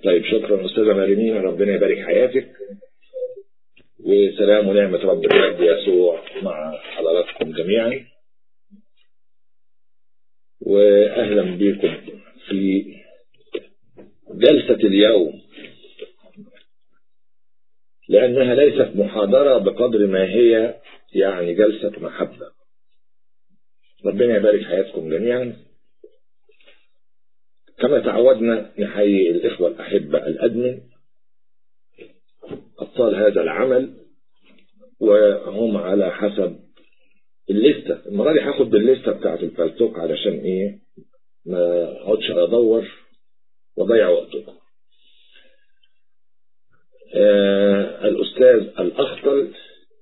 طيب شكرا أستاذة مريمين ربنا يبارك حياتك وسلام ونعمة رب المجد يسوع مع حضراتكم جميعا وأهلا بكم في جلسة اليوم لأنها ليست محاضرة بقدر ما هي يعني جلسة محبة ربنا يبارك حياتكم جميعا كما تعودنا نحيي الإخوة الأحبة الأدمن أبطال هذا العمل وهم على حسب الليستة المرة دي هاخد بالليستة بتاعت الفلتوك علشان ايه ما اقعدش ادور واضيع وقتكم آه الأستاذ الأخطل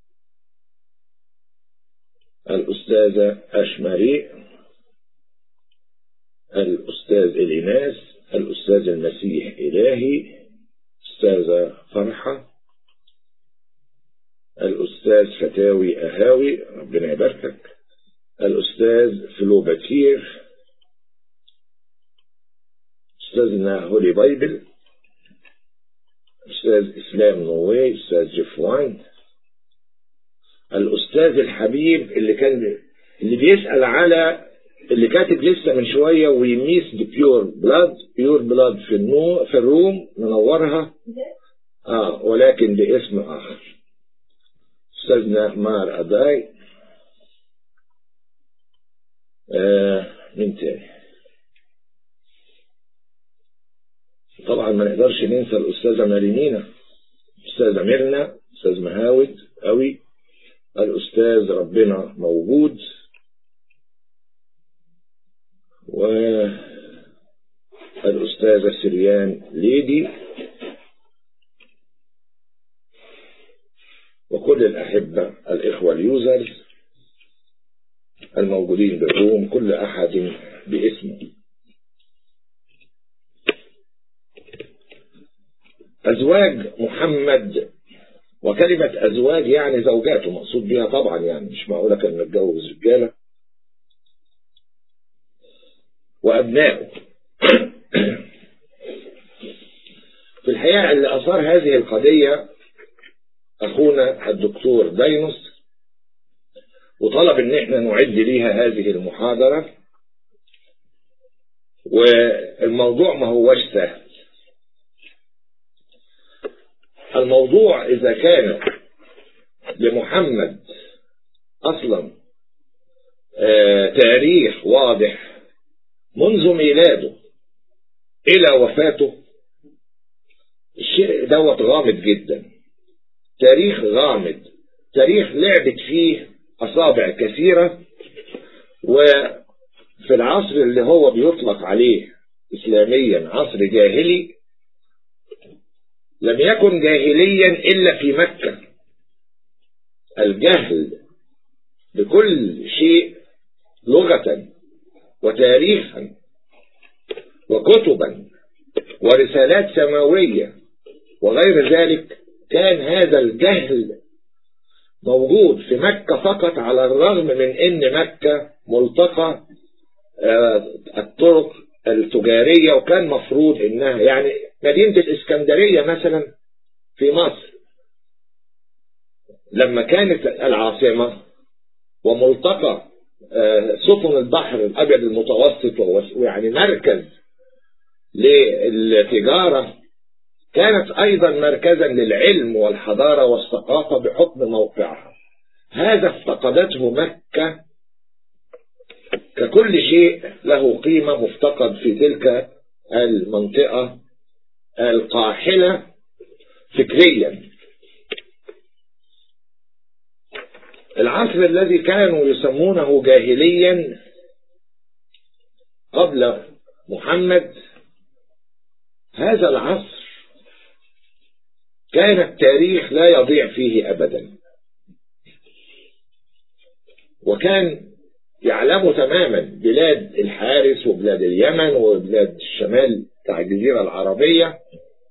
الأستاذة أشمري الأستاذ الإناس الأستاذ المسيح إلهي أستاذة فرحة الأستاذ فتاوي أهاوي ربنا يباركك الأستاذ فلوباتير أستاذنا هولي بايبل أستاذ إسلام نووي أستاذ جفوان الأستاذ الحبيب اللي كان اللي بيسأل على اللي كاتب لسه من شوية ويميس بيور بلاد بيور بلاد في النو في الروم منورها اه ولكن باسم آخر أستاذنا مار أداي آه من تاني طبعا ما نقدرش ننسى الأستاذة مارينينا أستاذة ميرنا أستاذ مهاود قوي الأستاذ ربنا موجود والأستاذة سريان ليدي وكل الأحبة الإخوة اليوزرز الموجودين بالروم كل أحد باسمه أزواج محمد وكلمة أزواج يعني زوجاته مقصود بها طبعا يعني مش معقولة كان متجوز رجالة وأبنائه في الحقيقة اللي أثار هذه القضية أخونا الدكتور داينوس وطلب ان احنا نعد ليها هذه المحاضرة والموضوع ما هوش سهل الموضوع اذا كان لمحمد اصلا آه تاريخ واضح منذ ميلاده الى وفاته الشيء دوت غامض جدا تاريخ غامض تاريخ لعبت فيه أصابع كثيرة وفي العصر اللي هو بيطلق عليه إسلاميا عصر جاهلي لم يكن جاهليا إلا في مكة الجهل بكل شيء لغة وتاريخا وكتبا ورسالات سماوية وغير ذلك كان هذا الجهل موجود في مكة فقط على الرغم من ان مكة ملتقى الطرق التجارية وكان مفروض انها يعني مدينة الاسكندرية مثلا في مصر لما كانت العاصمة وملتقى سفن البحر الابيض المتوسط ويعني مركز للتجارة كانت أيضا مركزا للعلم والحضارة والثقافة بحكم موقعها هذا افتقدته مكة ككل شيء له قيمة مفتقد في تلك المنطقة القاحلة فكريا العصر الذي كانوا يسمونه جاهليا قبل محمد هذا العصر كان التاريخ لا يضيع فيه أبدا وكان يعلم تماما بلاد الحارس وبلاد اليمن وبلاد الشمال بتاع الجزيرة العربية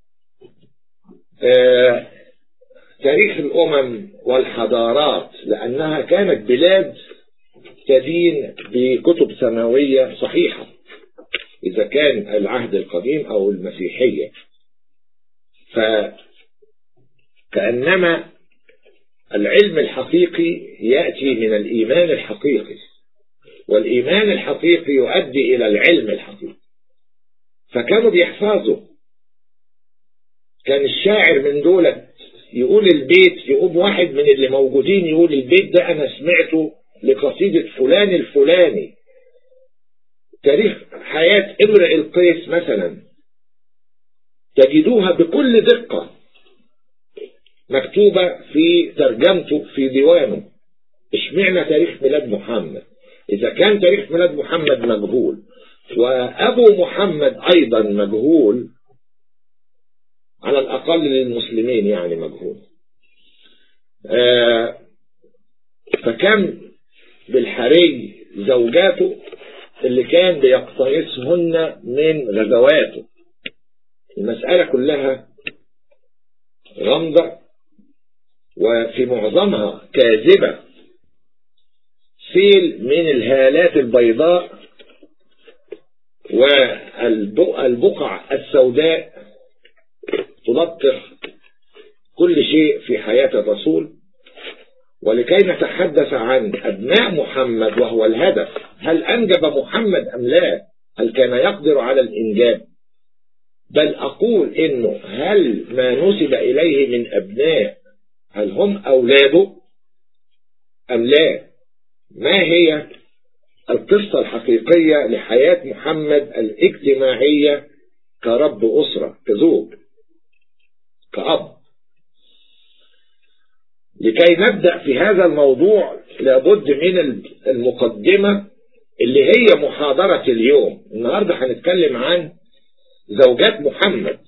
آه تاريخ الأمم والحضارات لأنها كانت بلاد تدين بكتب سماوية صحيحة إذا كان العهد القديم أو المسيحية فكأنما العلم الحقيقي يأتي من الإيمان الحقيقي والإيمان الحقيقي يؤدي إلى العلم الحقيقي فكانوا بيحفظوا كان الشاعر من دولة يقول البيت يقوم واحد من اللي موجودين يقول البيت ده أنا سمعته لقصيدة فلان الفلاني تاريخ حياة امرئ القيس مثلا تجدوها بكل دقة مكتوبة في ترجمته في ديوانه اشمعنى تاريخ ميلاد محمد إذا كان تاريخ ميلاد محمد مجهول وأبو محمد أيضا مجهول على الأقل للمسلمين يعني مجهول آه فكم بالحري زوجاته اللي كان بيقتنصهن من غزواته المسألة كلها غامضة وفي معظمها كاذبة سيل من الهالات البيضاء والبقع السوداء تلطخ كل شيء في حياة الرسول ولكي نتحدث عن أبناء محمد وهو الهدف هل أنجب محمد أم لا هل كان يقدر على الإنجاب بل أقول إنه هل ما نسب إليه من أبناء هل هم أولاده أم لا ما هي القصة الحقيقية لحياة محمد الاجتماعية كرب أسرة كزوج كأب لكي نبدأ في هذا الموضوع لابد من المقدمة اللي هي محاضرة اليوم النهاردة هنتكلم عن زوجات محمد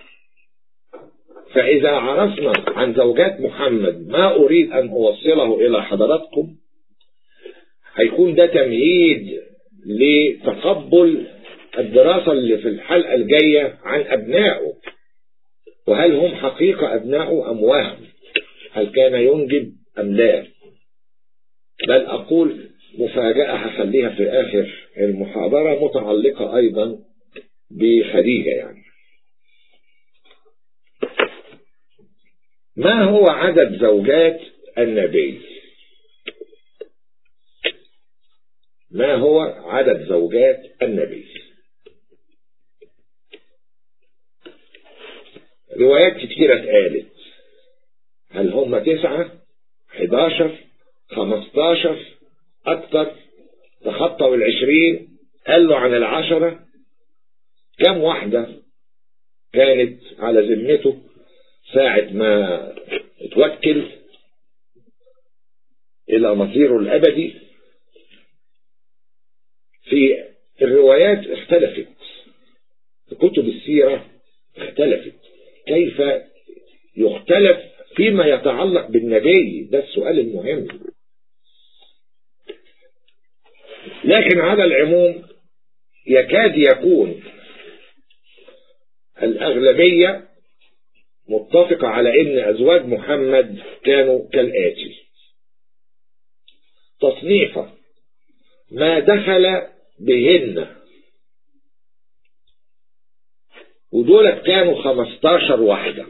فإذا عرفنا عن زوجات محمد ما أريد أن أوصله إلى حضراتكم هيكون ده تمهيد لتقبل الدراسة اللي في الحلقة الجاية عن أبنائه وهل هم حقيقة أبنائه أم وهم هل كان ينجب أم لا بل أقول مفاجأة هخليها في آخر المحاضرة متعلقة أيضا بخديجة يعني ما هو عدد زوجات النبي ما هو عدد زوجات النبي روايات كتيرة اتقالت هل هم تسعة حداشر خمستاشر أكتر تخطوا العشرين قالوا عن العشرة كم واحدة كانت على ذمته ساعة ما اتوكل إلى مصيره الأبدي في الروايات اختلفت في كتب السيرة اختلفت كيف يختلف فيما يتعلق بالنبي ده السؤال المهم لكن على العموم يكاد يكون الأغلبية متفقة على أن أزواج محمد كانوا كالآتي تصنيفة ما دخل بهن ودولت كانوا 15 واحدة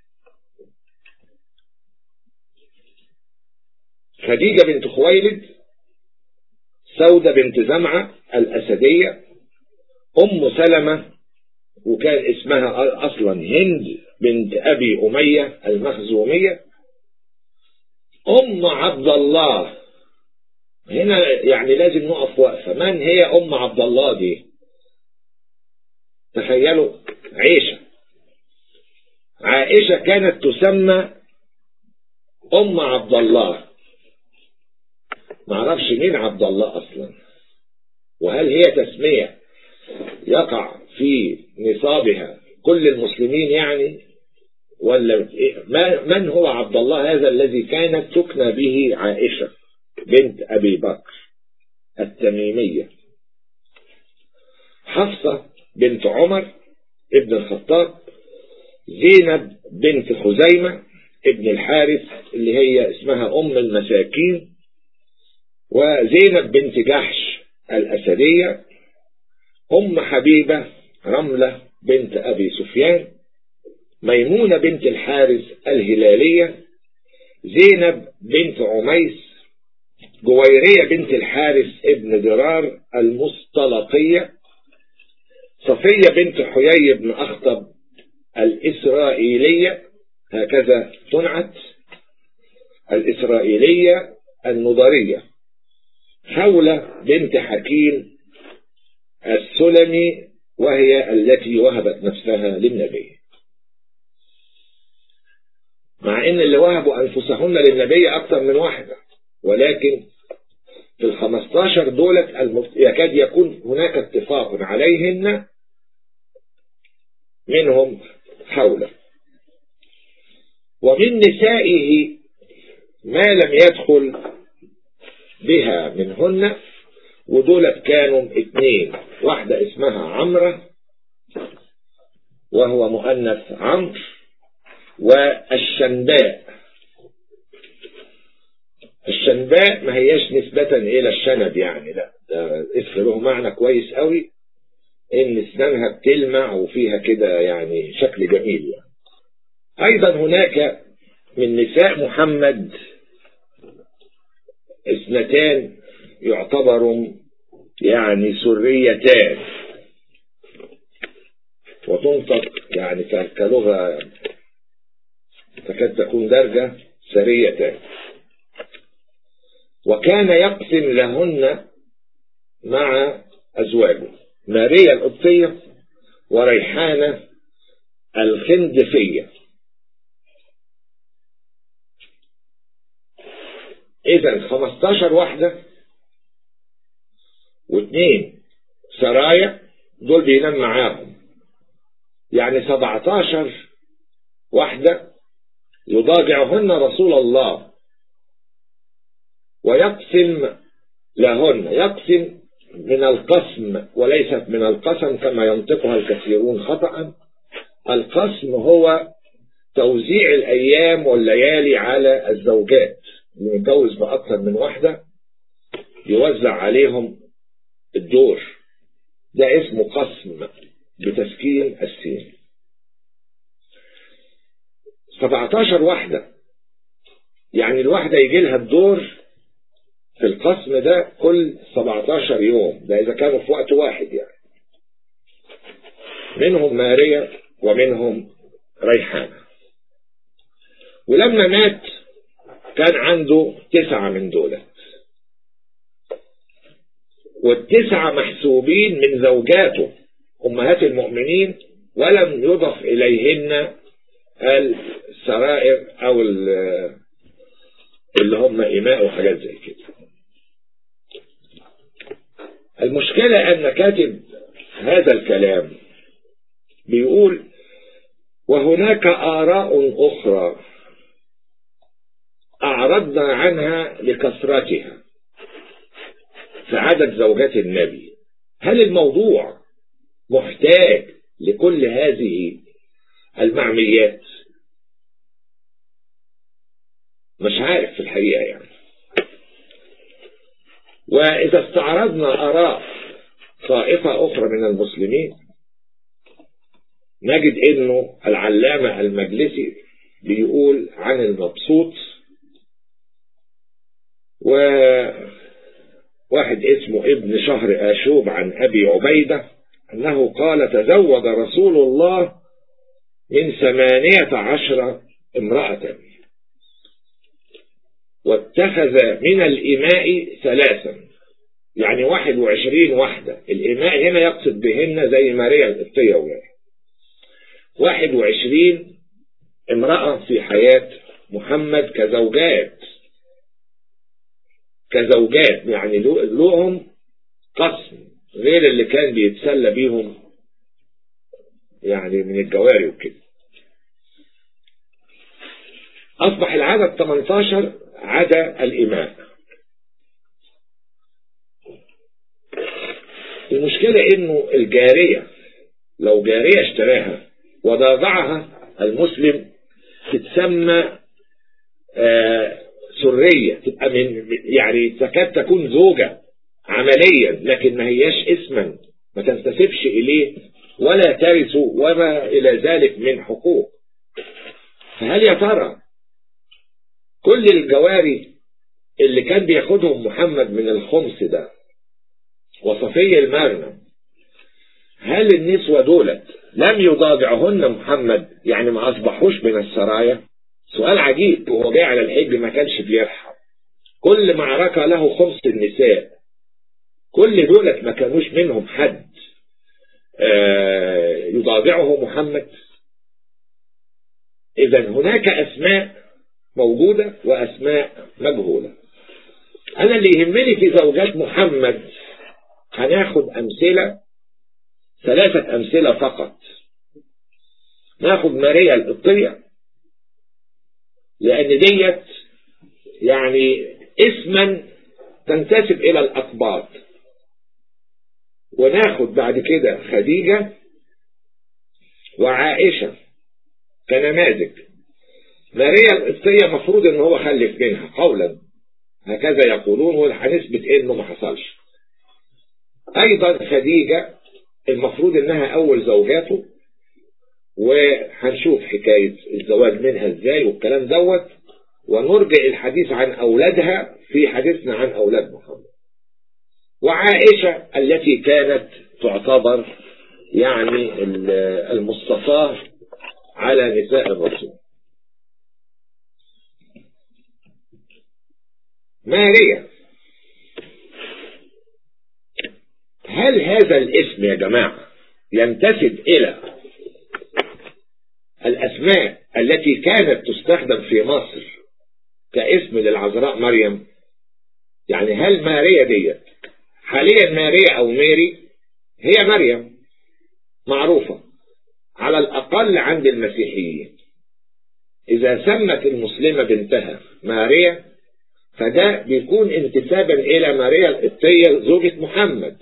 خديجة بنت خويلد سودة بنت زمعة الأسدية أم سلمة وكان اسمها أصلا هند بنت أبي أمية المخزومية أم عبد الله هنا يعني لازم نقف وقفة من هي أم عبد الله دي تخيلوا عيشة عائشة كانت تسمى أم عبد الله معرفش مين عبد الله أصلا وهل هي تسمية يقع في نصابها كل المسلمين يعني ولا من هو عبد الله هذا الذي كانت تكنى به عائشة بنت أبي بكر التميمية حفصة بنت عمر ابن الخطاب زينب بنت خزيمة ابن الحارث اللي هي اسمها أم المساكين وزينب بنت جحش الأسدية أم حبيبة رملة بنت أبي سفيان ميمونة بنت الحارث الهلالية زينب بنت عميس جويرية بنت الحارث ابن درار المصطلقية صفية بنت حيي بن أخطب الإسرائيلية هكذا تنعت الإسرائيلية النضرية حولة بنت حكيم السلمي وهي التي وهبت نفسها للنبي مع ان اللي وهبوا انفسهن للنبي اكثر من واحدة ولكن في الخمستاشر دولة يكاد يكون هناك اتفاق عليهن منهم حوله ومن نسائه ما لم يدخل بها منهن ودولت كانوا اثنين واحدة اسمها عمرة وهو مؤنث عمرو والشنباء الشنباء ما هياش نسبة إلى الشنب يعني لا ده اسم له معنى كويس قوي إن اسنانها بتلمع وفيها كده يعني شكل جميل يعني. أيضا هناك من نساء محمد اثنتان يعتبر يعني سريتان وتنطق يعني كلغة تكاد تكون درجة سريتان وكان يقسم لهن مع أزواجه ماريا القبطية وريحانة الخندفية إذا 15 واحدة واثنين سرايا دول بينام معاهم يعني 17 واحدة يضاجعهن رسول الله ويقسم لهن يقسم من القسم وليست من القسم كما ينطقها الكثيرون خطأ القسم هو توزيع الأيام والليالي على الزوجات اللي متجوز بأكثر من واحدة يوزع عليهم الدور ده اسمه قسم بتسكين السين 17 واحدة يعني الواحدة يجي لها الدور في القسم ده كل 17 يوم ده إذا كانوا في وقت واحد يعني منهم ماريا ومنهم ريحانة ولما مات كان عنده تسعة من دولت والتسعة محسوبين من زوجاته أمهات المؤمنين ولم يضف إليهن السرائر أو اللي هم إماء وحاجات زي كده المشكلة أن كاتب هذا الكلام بيقول وهناك آراء أخرى أعرضنا عنها لكثرتها في عدد زوجات النبي هل الموضوع محتاج لكل هذه المعميات مش عارف في الحقيقة يعني وإذا استعرضنا آراء طائفة أخرى من المسلمين نجد إنه العلامة المجلسي بيقول عن المبسوط وواحد اسمه ابن شهر آشوب عن أبي عبيدة أنه قال تزوج رسول الله من ثمانية عشر امرأة واتخذ من الإماء ثلاثا يعني واحد وعشرين واحدة الإماء هنا يقصد بهن زي ماريا القبطية وغيرها واحد وعشرين امرأة في حياة محمد كزوجات كزوجات يعني لهم قسم غير اللي كان بيتسلى بيهم يعني من الجواري وكده أصبح العدد 18 عدا الإماء المشكلة إنه الجارية لو جارية اشتراها وضاضعها المسلم تتسمى آه سرية تبقى من يعني تكاد تكون زوجة عمليا لكن ما هياش اسما ما تنتسبش إليه ولا ترث وما إلى ذلك من حقوق فهل يا ترى كل الجواري اللي كان بياخدهم محمد من الخمس ده وصفي المرنم هل النسوة دولت لم يضاجعهن محمد يعني ما أصبحوش من السرايا سؤال عجيب وهو جاي على الحج ما كانش بيرحم كل معركة له خمس النساء كل دولت ما كانوش منهم حد آه يضاجعه محمد إذا هناك أسماء موجودة وأسماء مجهولة أنا اللي يهمني في زوجات محمد هناخد أمثلة ثلاثة أمثلة فقط ناخد ماريا القبطية لأن ديت يعني اسما تنتسب إلى الأقباط وناخد بعد كده خديجة وعائشة كنماذج ماريا القبطية مفروض ان هو خلف منها قولا هكذا يقولون وهنثبت انه ما حصلش ايضا خديجة المفروض انها اول زوجاته وهنشوف حكاية الزواج منها ازاي والكلام دوت ونرجع الحديث عن اولادها في حديثنا عن اولاد محمد وعائشة التي كانت تعتبر يعني المصطفاة على نساء الرسول ماريا هل هذا الاسم يا جماعة ينتسب إلى الأسماء التي كانت تستخدم في مصر كاسم للعذراء مريم يعني هل ماريا ديت حاليا ماريا أو ميري هي مريم معروفة على الأقل عند المسيحيين إذا سمت المسلمة بنتها ماريا فده بيكون انتسابا إلى ماريا القبطية زوجة محمد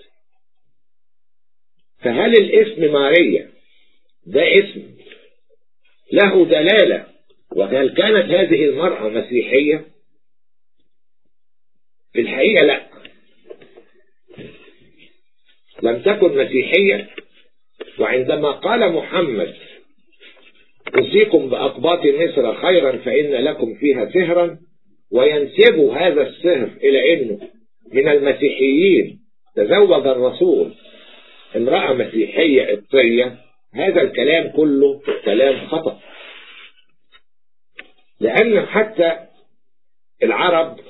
فهل الاسم ماريا ده اسم له دلالة وهل كانت هذه المرأة مسيحية في الحقيقة لا لم تكن مسيحية وعندما قال محمد أوصيكم بأقباط مصر خيرا فإن لكم فيها سهرا وينسبوا هذا السهر إلى أنه من المسيحيين تزوج الرسول امرأة مسيحية قبطية هذا الكلام كله كلام خطأ لأن حتى العرب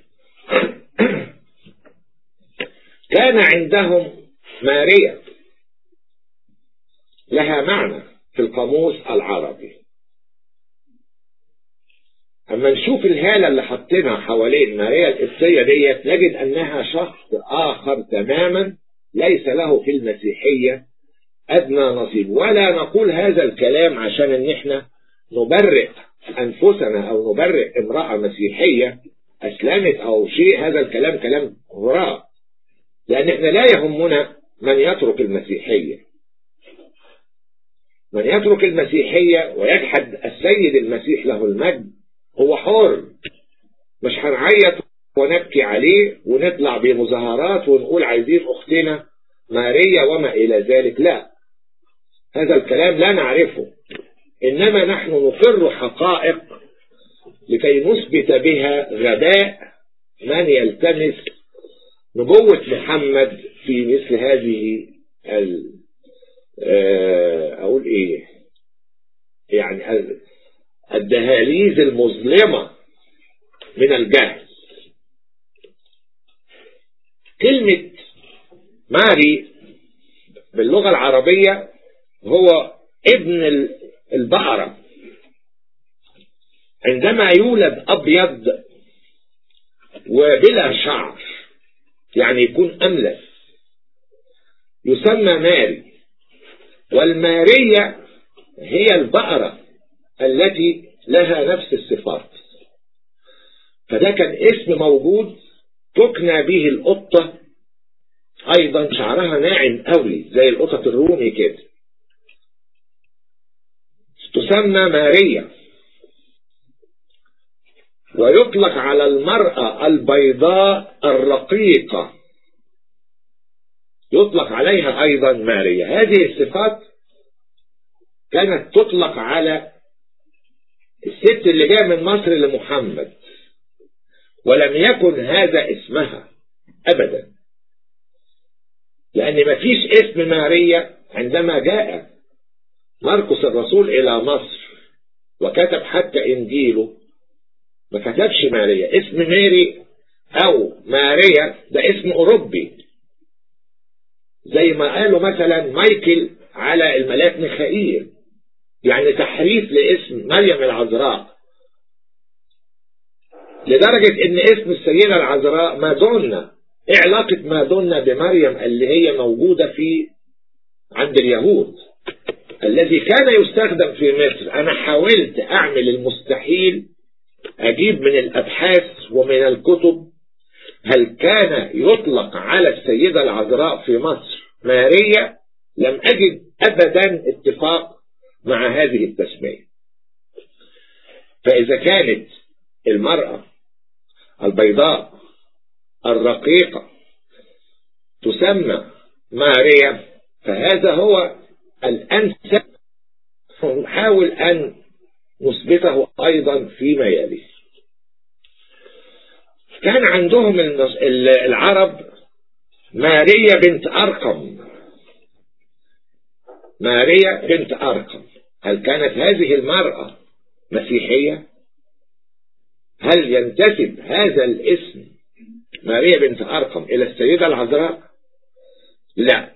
كان عندهم ماريا لها معنى في القاموس العربي أما نشوف الهالة اللي حطينا حوالين ماريا القبطية ديت نجد أنها شخص آخر تماما ليس له في المسيحية أدنى نصيب ولا نقول هذا الكلام عشان أن احنا نبرئ أنفسنا أو نبرئ امرأة مسيحية أسلمت أو شيء هذا الكلام كلام هراء لأن احنا لا يهمنا من يترك المسيحية من يترك المسيحية ويجحد السيد المسيح له المجد هو حر مش هنعيط ونبكي عليه ونطلع بمظاهرات ونقول عايزين أختنا ماريا وما إلى ذلك لا هذا الكلام لا نعرفه إنما نحن نقر حقائق لكي نثبت بها غباء من يلتمس نبوة محمد في مثل هذه ال أقول إيه يعني الدهاليز المظلمة من الجهل كلمة ماري باللغة العربية هو ابن البقرة عندما يولد أبيض وبلا شعر يعني يكون أملس يسمى ماري والمارية هي البقرة التي لها نفس الصفات فده كان اسم موجود تكنى به القطة أيضا شعرها ناعم قوي زي القطط الرومي كده تسمى ماريا ويطلق على المرأة البيضاء الرقيقة يطلق عليها أيضا ماريا هذه الصفات كانت تطلق على الست اللي جايه من مصر لمحمد ولم يكن هذا اسمها ابدا لان ما فيش اسم ماريا عندما جاء مرقس الرسول الى مصر وكتب حتى انجيله ما كتبش ماريا اسم ماري او ماريا ده اسم اوروبي زي ما قالوا مثلا مايكل على الملاك ميخائيل يعني تحريف لاسم مريم العذراء لدرجة ان اسم السيدة العذراء مادونا ايه علاقة مادونا بمريم اللي هي موجودة في عند اليهود الذي كان يستخدم في مصر انا حاولت اعمل المستحيل اجيب من الابحاث ومن الكتب هل كان يطلق على السيدة العذراء في مصر ماريا لم اجد ابدا اتفاق مع هذه التسمية فاذا كانت المرأة البيضاء الرقيقة تسمى ماريا فهذا هو الأنسب نحاول أن نثبته أيضا فيما يلي كان عندهم العرب ماريا بنت أرقم ماريا بنت أرقم هل كانت هذه المرأة مسيحية هل ينتسب هذا الاسم ماريا بنت أرقم إلى السيدة العذراء لا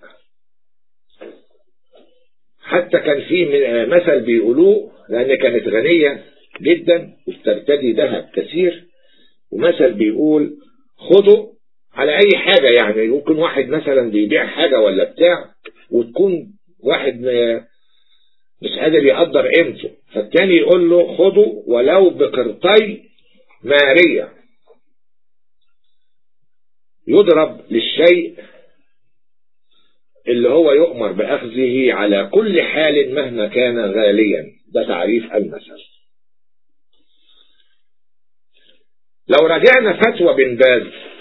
حتى كان في مثل بيقولوه لأن كانت غنية جدا وبترتدي ذهب كثير ومثل بيقول خدوا على أي حاجة يعني ممكن واحد مثلا بيبيع حاجة ولا بتاع وتكون واحد مش قادر يقدر قيمته فالتاني يقول له خدوا ولو بقرطي ماريا يضرب للشيء اللي هو يؤمر بأخذه على كل حال مهما كان غاليا ده تعريف المثل لو رجعنا فتوى بن باز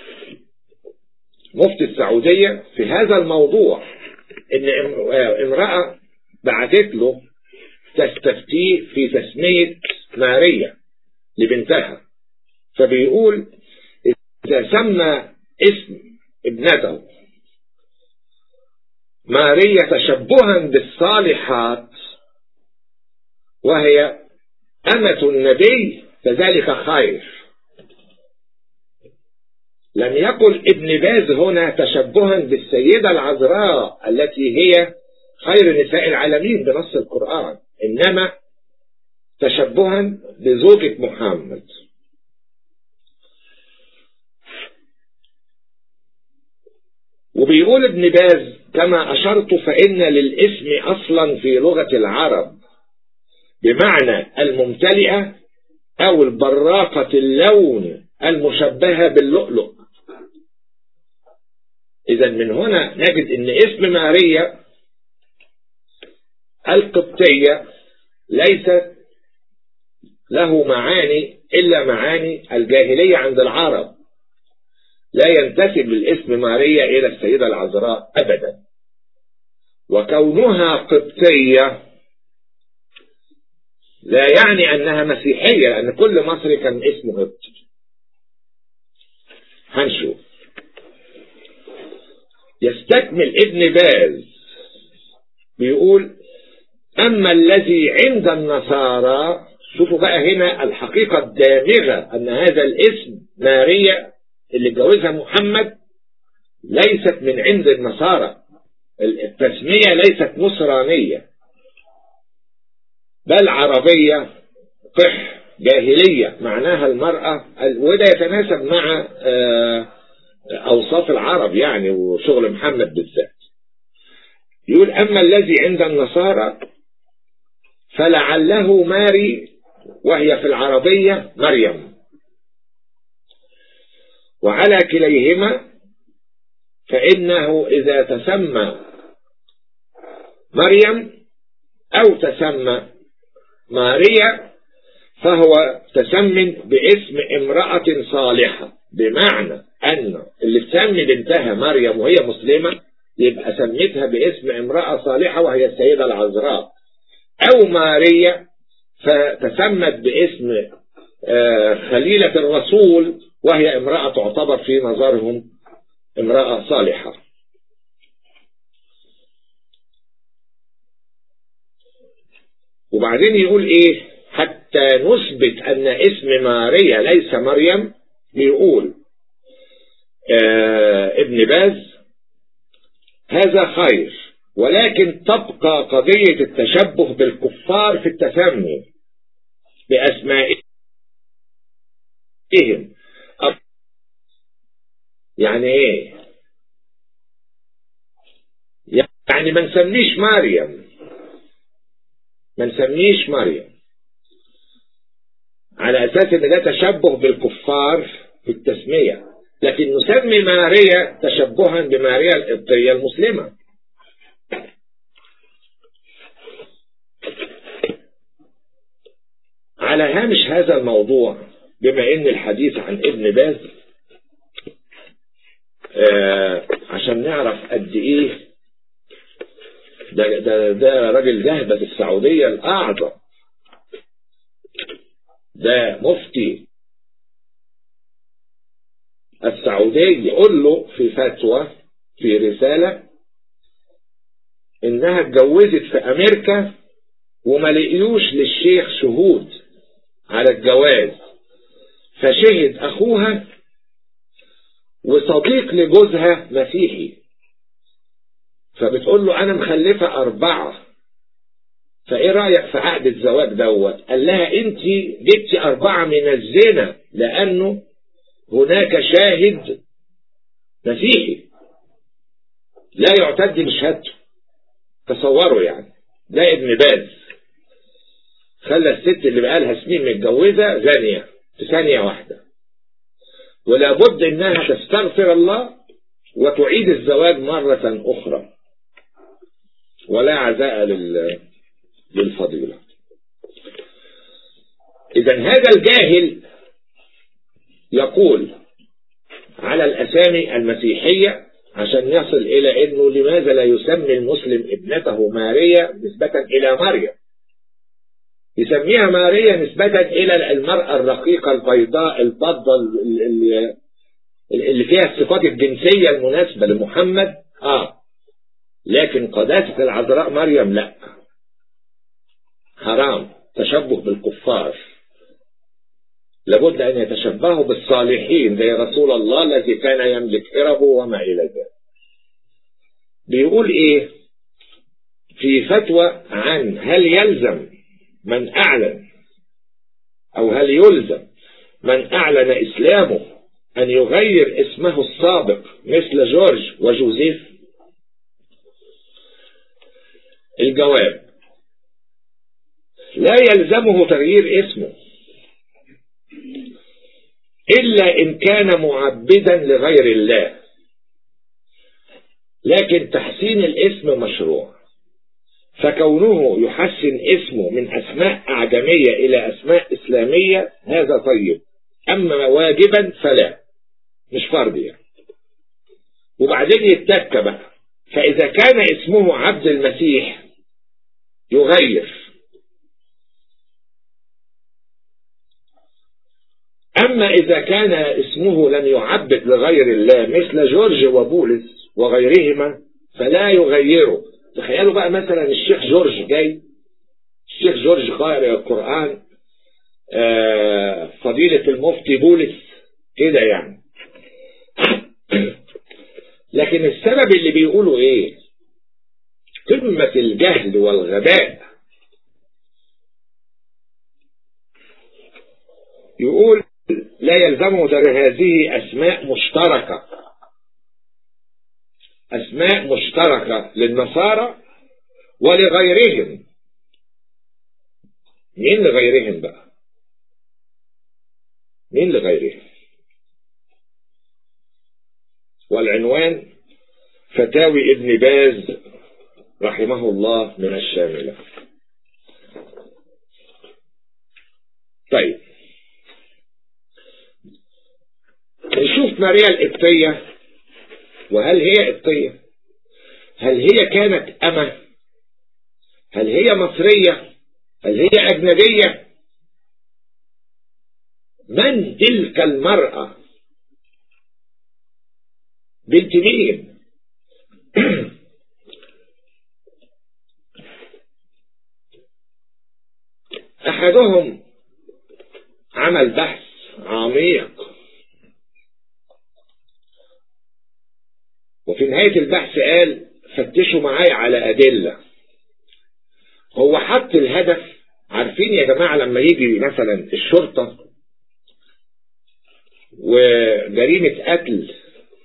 مفتي السعودية في هذا الموضوع ان امرأة بعتت له تستفتيه في تسمية ماريا لبنتها فبيقول إذا سمى اسم ابنته ماريا تشبها بالصالحات وهي أمة النبي فذلك خير لم يقل ابن باز هنا تشبها بالسيدة العذراء التي هي خير نساء العالمين بنص القرآن إنما تشبها بزوجة محمد وبيقول ابن باز كما أشرت فإن للاسم أصلا في لغة العرب بمعنى الممتلئة أو البراقة اللون المشبهة باللؤلؤ إذا من هنا نجد أن اسم ماريا القبطية ليست له معاني إلا معاني الجاهلية عند العرب لا ينتسب الاسم ماريا إلى السيدة العذراء أبدا وكونها قبطية لا يعني أنها مسيحية لأن كل مصري كان اسمه قبطي هنشوف يستكمل ابن باز بيقول أما الذي عند النصارى شوفوا بقى هنا الحقيقة الدامغة أن هذا الاسم ماريا اللي اتجوزها محمد ليست من عند النصارى التسمية ليست نصرانية بل عربية قح جاهلية معناها المرأة وده يتناسب مع أوصاف العرب يعني وشغل محمد بالذات يقول أما الذي عند النصارى فلعله ماري وهي في العربية مريم وعلى كليهما فإنه إذا تسمى مريم أو تسمى ماريا فهو تسمى باسم امرأة صالحة بمعنى أن اللي تسمي بنتها مريم وهي مسلمة يبقى سميتها باسم امرأة صالحة وهي السيدة العذراء أو ماريا فتسمت باسم خليلة الرسول وهي امرأة تعتبر في نظرهم امرأة صالحة وبعدين يقول ايه حتى نثبت ان اسم ماريا ليس مريم بيقول آه ابن باز هذا خير ولكن تبقى قضية التشبه بالكفار في التسمي بأسمائهم يعني ايه يعني ما نسميش مريم ما نسميش مريم على اساس ان ده تشبه بالكفار في التسمية لكن نسمي ماريا تشبها بماريا القبطية المسلمة على هامش هذا الموضوع بما ان الحديث عن ابن باز آه عشان نعرف قد ايه ده, ده, ده راجل ذهبة السعودية الأعظم ده مفتي السعودية يقول له في فتوى في رسالة انها اتجوزت في امريكا وما لقيوش للشيخ شهود على الجواز فشهد اخوها وصديق لجوزها مسيحي فبتقول له انا مخلفة اربعة فايه رأيك في عقد الزواج دوت قال لها انت جبتي اربعة من الزنا لانه هناك شاهد مسيحي لا يعتد بشهادته تصوروا يعني ده ابن باز خلى الست اللي بقالها سنين متجوزة زانية في ثانية واحدة ولا بد انها تستغفر الله وتعيد الزواج مرة اخرى ولا عزاء لل... للفضيلة اذا هذا الجاهل يقول على الاسامي المسيحية عشان يصل الى انه لماذا لا يسمي المسلم ابنته ماريا نسبة الى مريم يسميها ماريا نسبة إلى المرأة الرقيقة البيضاء البضة اللي فيها الصفات الجنسية المناسبة لمحمد آه لكن قداسة العذراء مريم لا حرام تشبه بالكفار لابد أن يتشبهوا بالصالحين زي رسول الله الذي كان يملك إربه وما إلى ذلك بيقول إيه في فتوى عن هل يلزم من أعلن أو هل يلزم من أعلن إسلامه أن يغير اسمه السابق مثل جورج وجوزيف الجواب لا يلزمه تغيير اسمه إلا إن كان معبدا لغير الله لكن تحسين الاسم مشروع فكونه يحسن اسمه من أسماء أعجمية إلى أسماء إسلامية هذا طيب أما واجبا فلا مش فرض يعني وبعدين يتك بقى فإذا كان اسمه عبد المسيح يغير أما إذا كان اسمه لم يعبد لغير الله مثل جورج وبولس وغيرهما فلا يغيره تخيلوا بقى مثلا الشيخ جورج جاي الشيخ جورج قارئ القرآن آه فضيلة المفتي بولس كده يعني لكن السبب اللي بيقولوا ايه قمة الجهل والغباء يقول لا يلزمه هذه أسماء مشتركة أسماء مشتركة للنصارى ولغيرهم مين لغيرهم بقى مين لغيرهم والعنوان فتاوي ابن باز رحمه الله من الشاملة طيب نشوف ماريا القبطية وهل هي قبطية هل هي كانت أمة هل هي مصرية هل هي أجنبية من تلك المرأة بنت مين أحدهم عمل بحث عميق وفي نهاية البحث قال فتشوا معايا على أدلة هو حط الهدف عارفين يا جماعة لما يجي مثلا الشرطة وجريمة قتل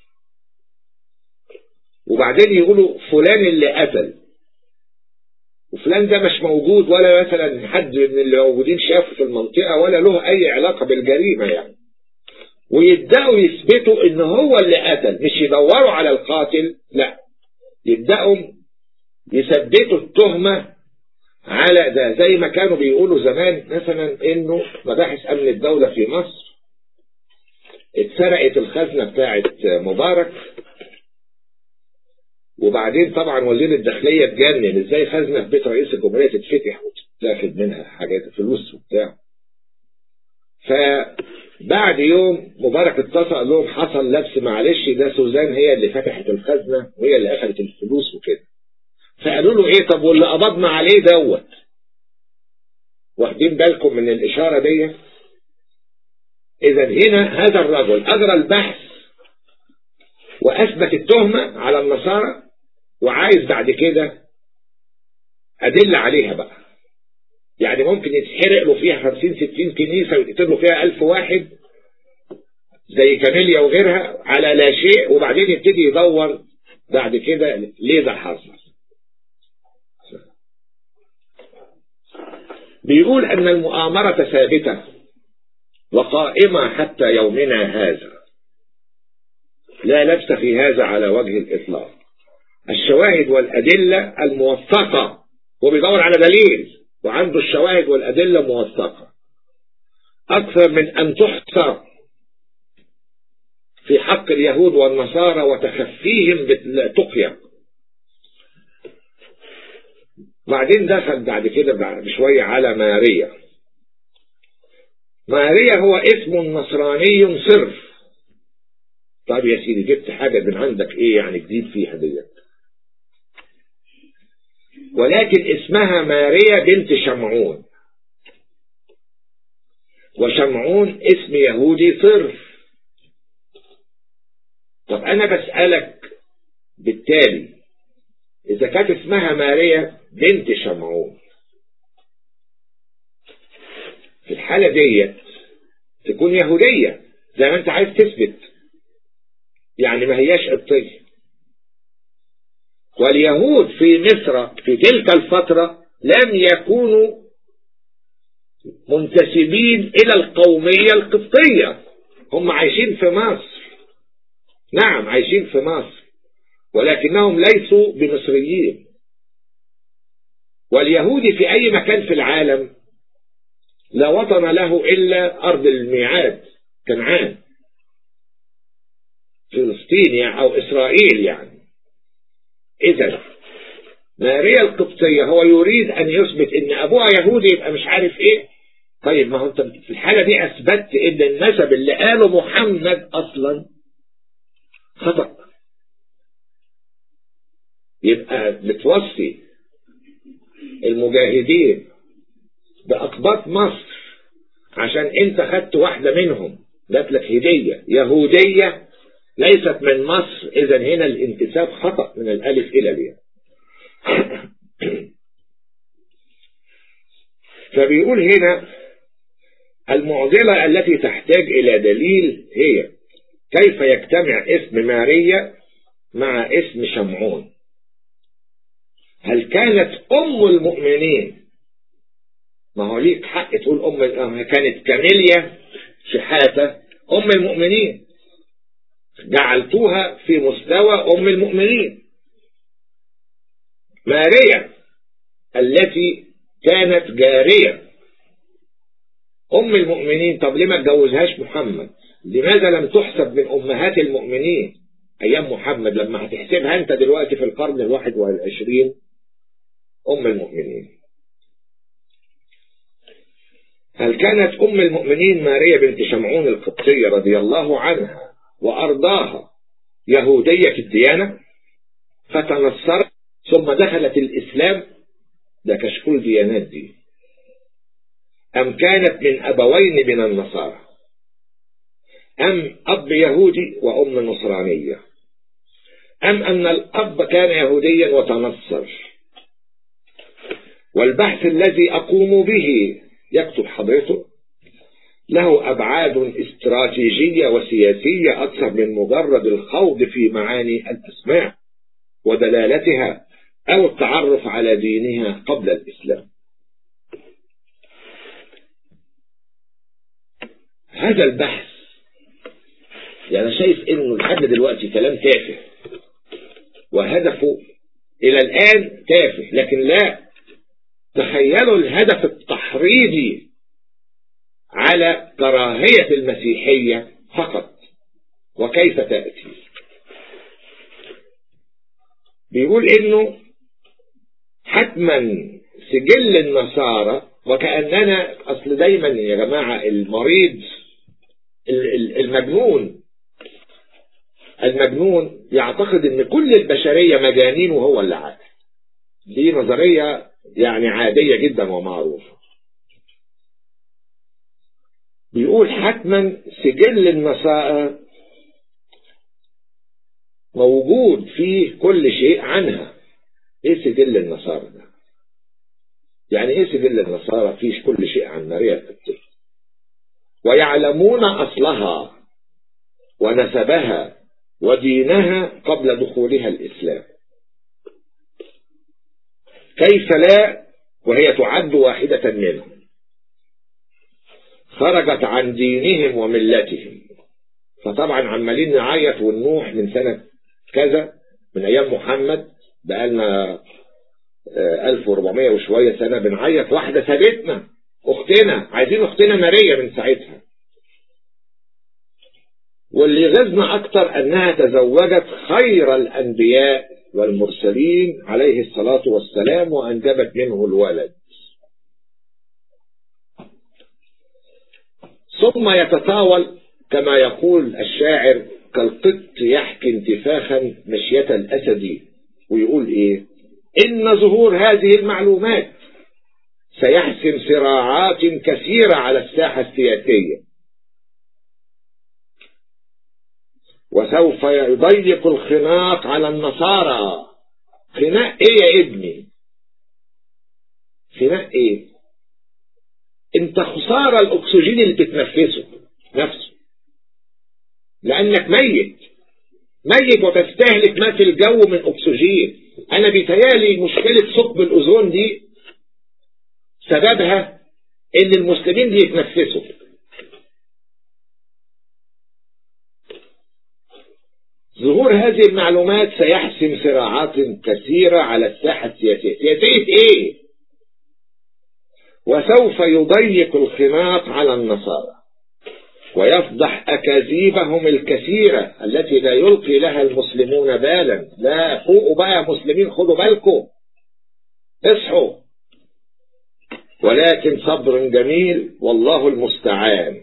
وبعدين يقولوا فلان اللي قتل وفلان ده مش موجود ولا مثلا حد من اللي موجودين شافه في المنطقة ولا له أي علاقة بالجريمة يعني ويبدأوا يثبتوا إن هو اللي قتل مش يدوروا على القاتل لا يبدأوا يثبتوا التهمة على ده زي ما كانوا بيقولوا زمان مثلا إنه مباحث أمن الدولة في مصر اتسرقت الخزنة بتاعت مبارك وبعدين طبعا وزير الداخلية اتجنن ازاي خزنة في بيت رئيس الجمهورية تتفتح وتتاخد منها حاجات فلوس وبتاع فبعد يوم مبارك اتصل لهم حصل لبس معلش ده سوزان هي اللي فتحت الخزنة وهي اللي اخذت الفلوس وكده فقالوا له ايه طب واللي قبضنا عليه دوت واخدين بالكم من الاشارة دي اذا هنا هذا الرجل اجرى البحث واثبت التهمة على النصارى وعايز بعد كده أدلة عليها بقى يعني ممكن يتحرق له فيها 50 60 كنيسة ويقتل له فيها 1000 واحد زي كاميليا وغيرها على لا شيء وبعدين يبتدي يدور بعد كده ليه ده حصل بيقول أن المؤامرة ثابتة وقائمة حتى يومنا هذا لا لبس في هذا على وجه الإطلاق الشواهد والأدلة الموثقة هو بيدور على دليل وعنده الشواهد والأدلة موثقة أكثر من أن تحصر في حق اليهود والنصارى وتخفيهم بالتقية بعدين دخل بعد كده بعد شوية على ماريا ماريا هو اسم نصراني صرف طب يا سيدي جبت حاجة من عندك ايه يعني جديد فيها ديت ولكن اسمها ماريا بنت شمعون وشمعون اسم يهودي صرف طب انا بسألك بالتالي اذا كانت اسمها ماريا بنت شمعون في الحالة ديت تكون يهودية زي ما انت عايز تثبت يعني ما هياش قبطية واليهود في مصر في تلك الفترة لم يكونوا منتسبين إلى القومية القبطية هم عايشين في مصر نعم عايشين في مصر ولكنهم ليسوا بمصريين واليهودي في أي مكان في العالم لا وطن له إلا أرض الميعاد كنعان فلسطين يعني أو إسرائيل يعني إذا ماريا القبطية هو يريد أن يثبت إن أبوها يهودي يبقى مش عارف إيه طيب ما هو أنت في الحالة دي أثبتت إن النسب اللي قاله محمد أصلا خطأ يبقى بتوصي المجاهدين بأقباط مصر عشان انت خدت واحدة منهم جات لك هدية يهودية ليست من مصر اذا هنا الانتساب خطأ من الالف الى الياء فبيقول هنا المعضلة التي تحتاج الى دليل هي كيف يجتمع اسم ماريا مع اسم شمعون هل كانت ام المؤمنين ما هو ليك حق تقول ام كانت كاميليا شحاتة ام المؤمنين جعلتوها في مستوى ام المؤمنين ماريا التي كانت جارية ام المؤمنين طب ليه ما اتجوزهاش محمد لماذا لم تحسب من امهات المؤمنين ايام محمد لما هتحسبها انت دلوقتي في القرن الواحد والعشرين ام المؤمنين هل كانت أم المؤمنين ماريا بنت شمعون القبطية رضي الله عنها وأرضاها يهودية في الديانة فتنصرت ثم دخلت الإسلام ده كشكول ديانات دي أم كانت من أبوين من النصارى أم أب يهودي وأم نصرانية أم أن الأب كان يهوديا وتنصر والبحث الذي أقوم به يكتب حضرته له أبعاد استراتيجية وسياسية أكثر من مجرد الخوض في معاني الأسماء ودلالتها أو التعرف على دينها قبل الإسلام هذا البحث يعني شايف انه لحد دلوقتي كلام تافه وهدفه الى الان تافه لكن لا تخيلوا الهدف التحريضي على كراهية المسيحية فقط وكيف تأتي بيقول انه حتما سجل النصارى وكأننا اصل دايما يا جماعة المريض المجنون المجنون يعتقد ان كل البشرية مجانين وهو اللي عاقل دي نظرية يعني عادية جدا ومعروفة بيقول حتما سجل النصارى موجود فيه كل شيء عنها ايه سجل النصارى ده يعني ايه سجل النصارى فيه كل شيء عن ماريا القبطية ويعلمون اصلها ونسبها ودينها قبل دخولها الاسلام كيف لا وهي تعد واحدة منهم خرجت عن دينهم وملتهم فطبعا عمالين نعيط ونوح من سنة كذا من أيام محمد بقالنا 1400 وشوية سنة بنعيط واحدة سابتنا أختنا عايزين أختنا ماريا من ساعتها واللي يغزنا أكتر أنها تزوجت خير الأنبياء والمرسلين عليه الصلاة والسلام وأنجبت منه الولد ثم يتطاول كما يقول الشاعر كالقط يحكي انتفاخا مشية الأسد ويقول إيه إن ظهور هذه المعلومات سيحسم صراعات كثيرة على الساحة السياسية وسوف يضيق الخناق على النصارى خناق ايه يا ابني خناق ايه انت خسارة الاكسجين اللي بتتنفسه نفسه لانك ميت ميت وتستهلك ما في الجو من اكسجين انا بيتهيالي مشكلة ثقب الاوزون دي سببها ان المسلمين بيتنفسوا ظهور هذه المعلومات سيحسم صراعات كثيرة على الساحة السياسية سياسية ايه وسوف يضيق الخناق على النصارى ويفضح أكاذيبهم الكثيرة التي لا يلقي لها المسلمون بالا لا فوقوا بقى يا مسلمين خدوا بالكم اصحوا ولكن صبر جميل والله المستعان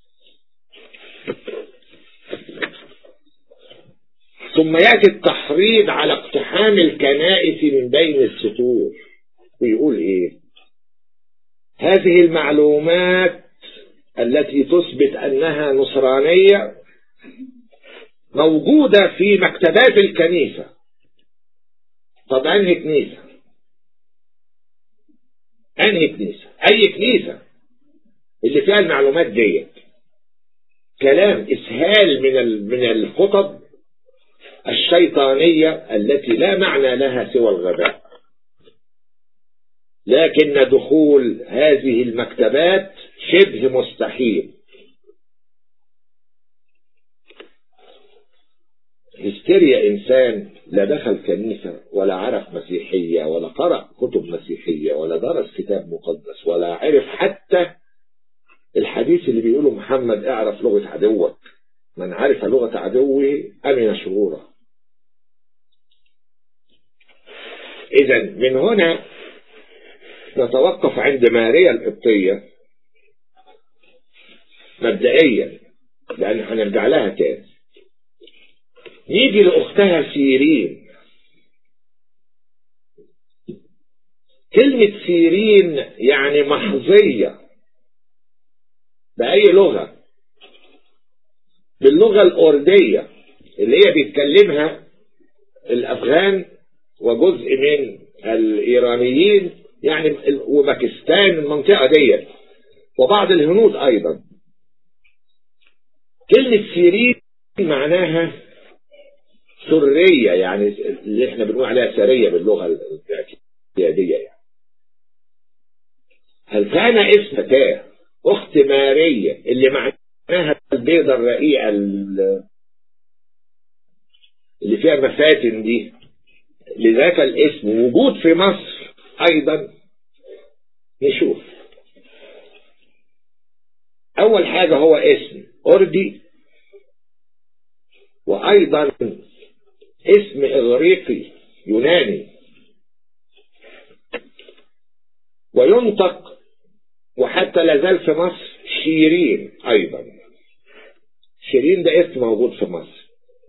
ثم يأتي التحريض على اقتحام الكنائس من بين السطور ويقول ايه هذه المعلومات التي تثبت انها نصرانية موجودة في مكتبات الكنيسة طب انهي كنيسة انهي كنيسة اي كنيسة اللي فيها المعلومات ديت كلام اسهال من من الخطب الشيطانية التي لا معنى لها سوى الغباء لكن دخول هذه المكتبات شبه مستحيل هستيريا إنسان لا دخل كنيسة ولا عرف مسيحية ولا قرأ كتب مسيحية ولا درس كتاب مقدس ولا عرف حتى الحديث اللي بيقوله محمد اعرف لغة عدوك من عرف لغة عدوه أمن شروره إذا من هنا نتوقف عند ماريا القبطية مبدئيا لأن هنرجع لها تاني نيجي لأختها سيرين كلمة سيرين يعني محظية بأي لغة باللغة الأردية اللي هي بيتكلمها الأفغان وجزء من الإيرانيين يعني وباكستان المنطقة دي وبعض الهنود أيضا كلمة سيرين معناها سرية يعني اللي احنا بنقول عليها سرية باللغة الاعتيادية يعني هل كان اسم فتاة أخت مارية اللي معناها البيضة الرقيقة اللي فيها المفاتن دي لذاك الاسم وجود في مصر أيضا نشوف أول حاجة هو اسم أردي وأيضا اسم إغريقي يوناني وينطق وحتى لازال في مصر شيرين أيضا شيرين ده اسم موجود في مصر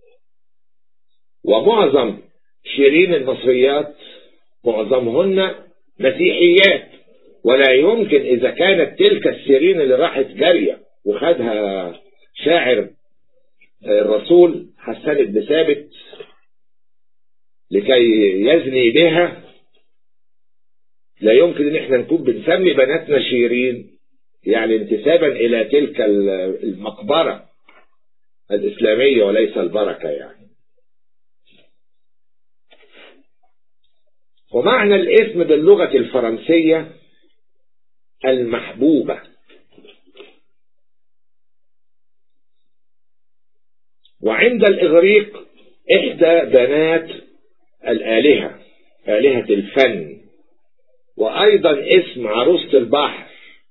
ومعظم شيرين المصريات معظمهن مسيحيات ولا يمكن إذا كانت تلك السيرين اللي راحت جارية وخدها شاعر الرسول حسان بن ثابت لكي يزني بها لا يمكن ان احنا نكون بنسمي بناتنا شيرين يعني انتسابا الى تلك المقبرة الاسلامية وليس البركة يعني ومعنى الاسم باللغة الفرنسية المحبوبة وعند الإغريق إحدى بنات الآلهة آلهة الفن وأيضا اسم عروسة البحر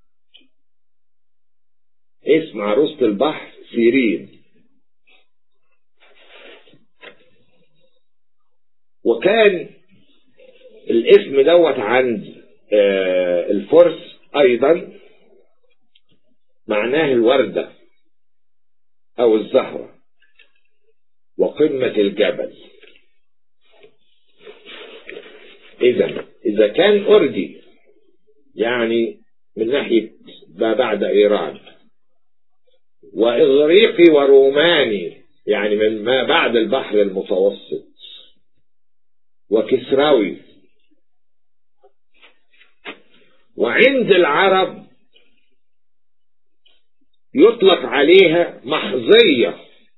اسم عروسة البحر سيرين وكان الاسم دوت عند الفرس أيضا معناه الوردة أو الزهرة وقمة الجبل إذا إذا كان أردي يعني من ناحية ما بعد إيران وإغريقي وروماني يعني من ما بعد البحر المتوسط وكسراوي وعند العرب يطلق عليها محظية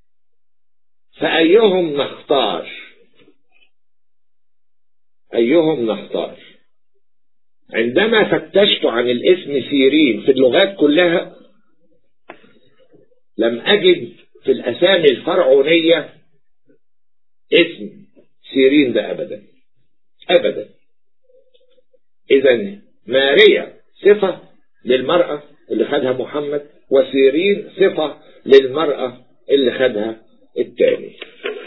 فأيهم نختار أيهم نختار عندما فتشت عن الاسم سيرين في اللغات كلها لم أجد في الأسامي الفرعونية اسم سيرين ده أبدا أبدا إذا ماريا صفة للمرأة اللي خدها محمد وسيرين صفة للمرأة اللي خدها الثاني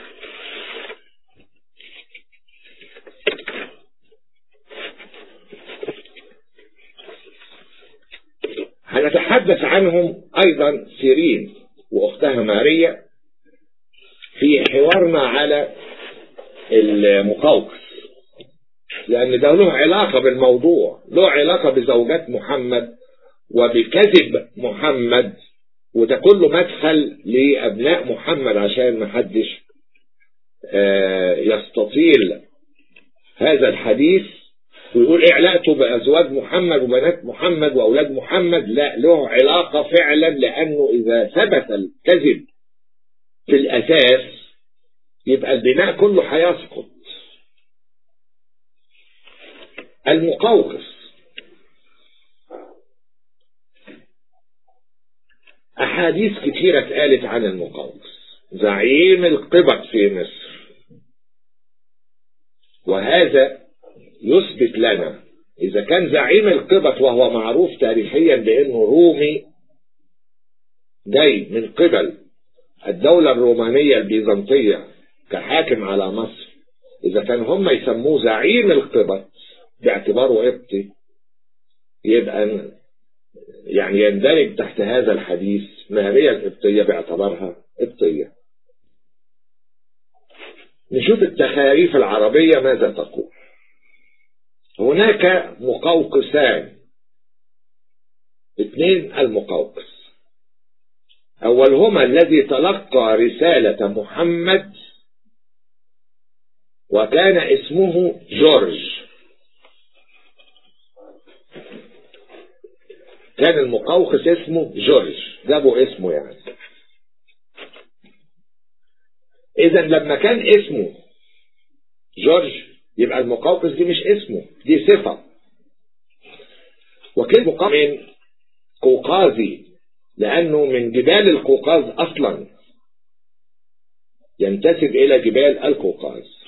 هنتحدث عنهم أيضا سيرين وأختها ماريا في حوارنا على المقوقس لأن ده له علاقة بالموضوع له علاقة بزوجات محمد وبكذب محمد وده كله مدخل لأبناء محمد عشان ما حدش يستطيل هذا الحديث ويقول ايه علاقته بأزواج محمد وبنات محمد وأولاد محمد لا له علاقة فعلا لأنه إذا ثبت الكذب في الأساس يبقى البناء كله هيسقط المقوقس أحاديث كثيرة اتقالت عن المقوقس زعيم القبط في مصر وهذا يثبت لنا إذا كان زعيم القبط وهو معروف تاريخيا بأنه رومي جاي من قبل الدولة الرومانية البيزنطية كحاكم على مصر إذا كان هم يسموه زعيم القبط باعتباره قبطي يبقى يعني يندرج تحت هذا الحديث ماريا القبطية باعتبارها قبطية نشوف التخاريف العربية ماذا تقول هناك مقوقسان اثنين المقوقس أولهما الذي تلقى رسالة محمد وكان اسمه جورج كان المقوقس اسمه جورج جابوا اسمه يعني اذا لما كان اسمه جورج يبقى المقوقس دي مش اسمه دي صفة وكلمة مقوقس من قوقازي لأنه من جبال القوقاز أصلا ينتسب إلى جبال القوقاز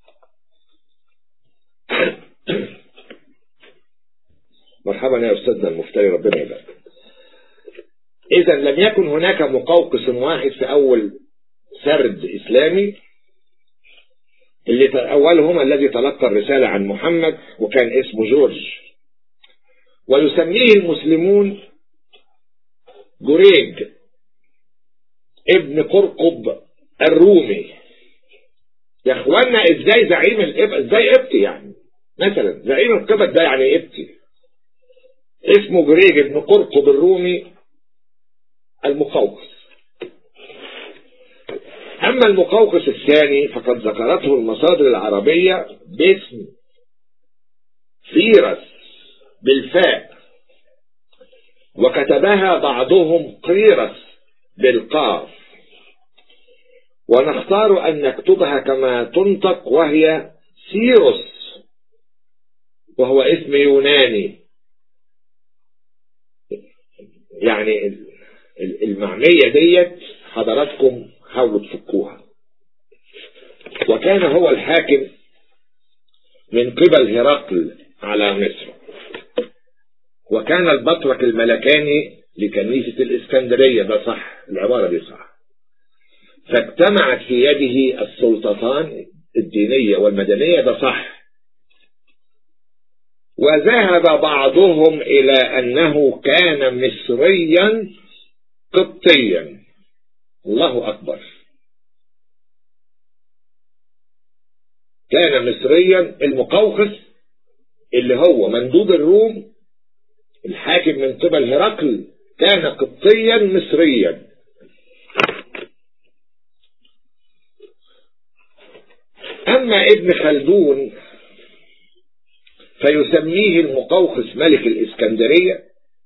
مرحبا يا أستاذنا المفتري ربنا يبارك إذا لم يكن هناك مقوقس واحد في أول سرد إسلامي اللي أولهما الذي تلقى الرسالة عن محمد وكان اسمه جورج ويسميه المسلمون جريج ابن قرقب الرومي يا اخوانا ازاي زعيم الاب ازاي ابتي يعني مثلا زعيم القبط ده يعني ابتي اسمه جريج ابن قرقب الرومي المقوقس أما المقوقس الثاني فقد ذكرته المصادر العربية باسم فيرس بالفاء وكتبها بعضهم قيرس بالقاف ونختار أن نكتبها كما تنطق وهي سيروس وهو اسم يوناني يعني المعنية ديت حضراتكم حاولوا تفكوها وكان هو الحاكم من قبل هرقل على مصر وكان البطرك الملكاني لكنيسة الإسكندرية ده صح العبارة دي صح فاجتمعت في يده السلطتان الدينية والمدنية ده صح وذهب بعضهم إلى أنه كان مصريا قبطيا الله أكبر كان مصريا المقوقس اللي هو مندوب الروم الحاكم من قبل هرقل كان قبطيا مصريا أما ابن خلدون فيسميه المقوقس ملك الإسكندرية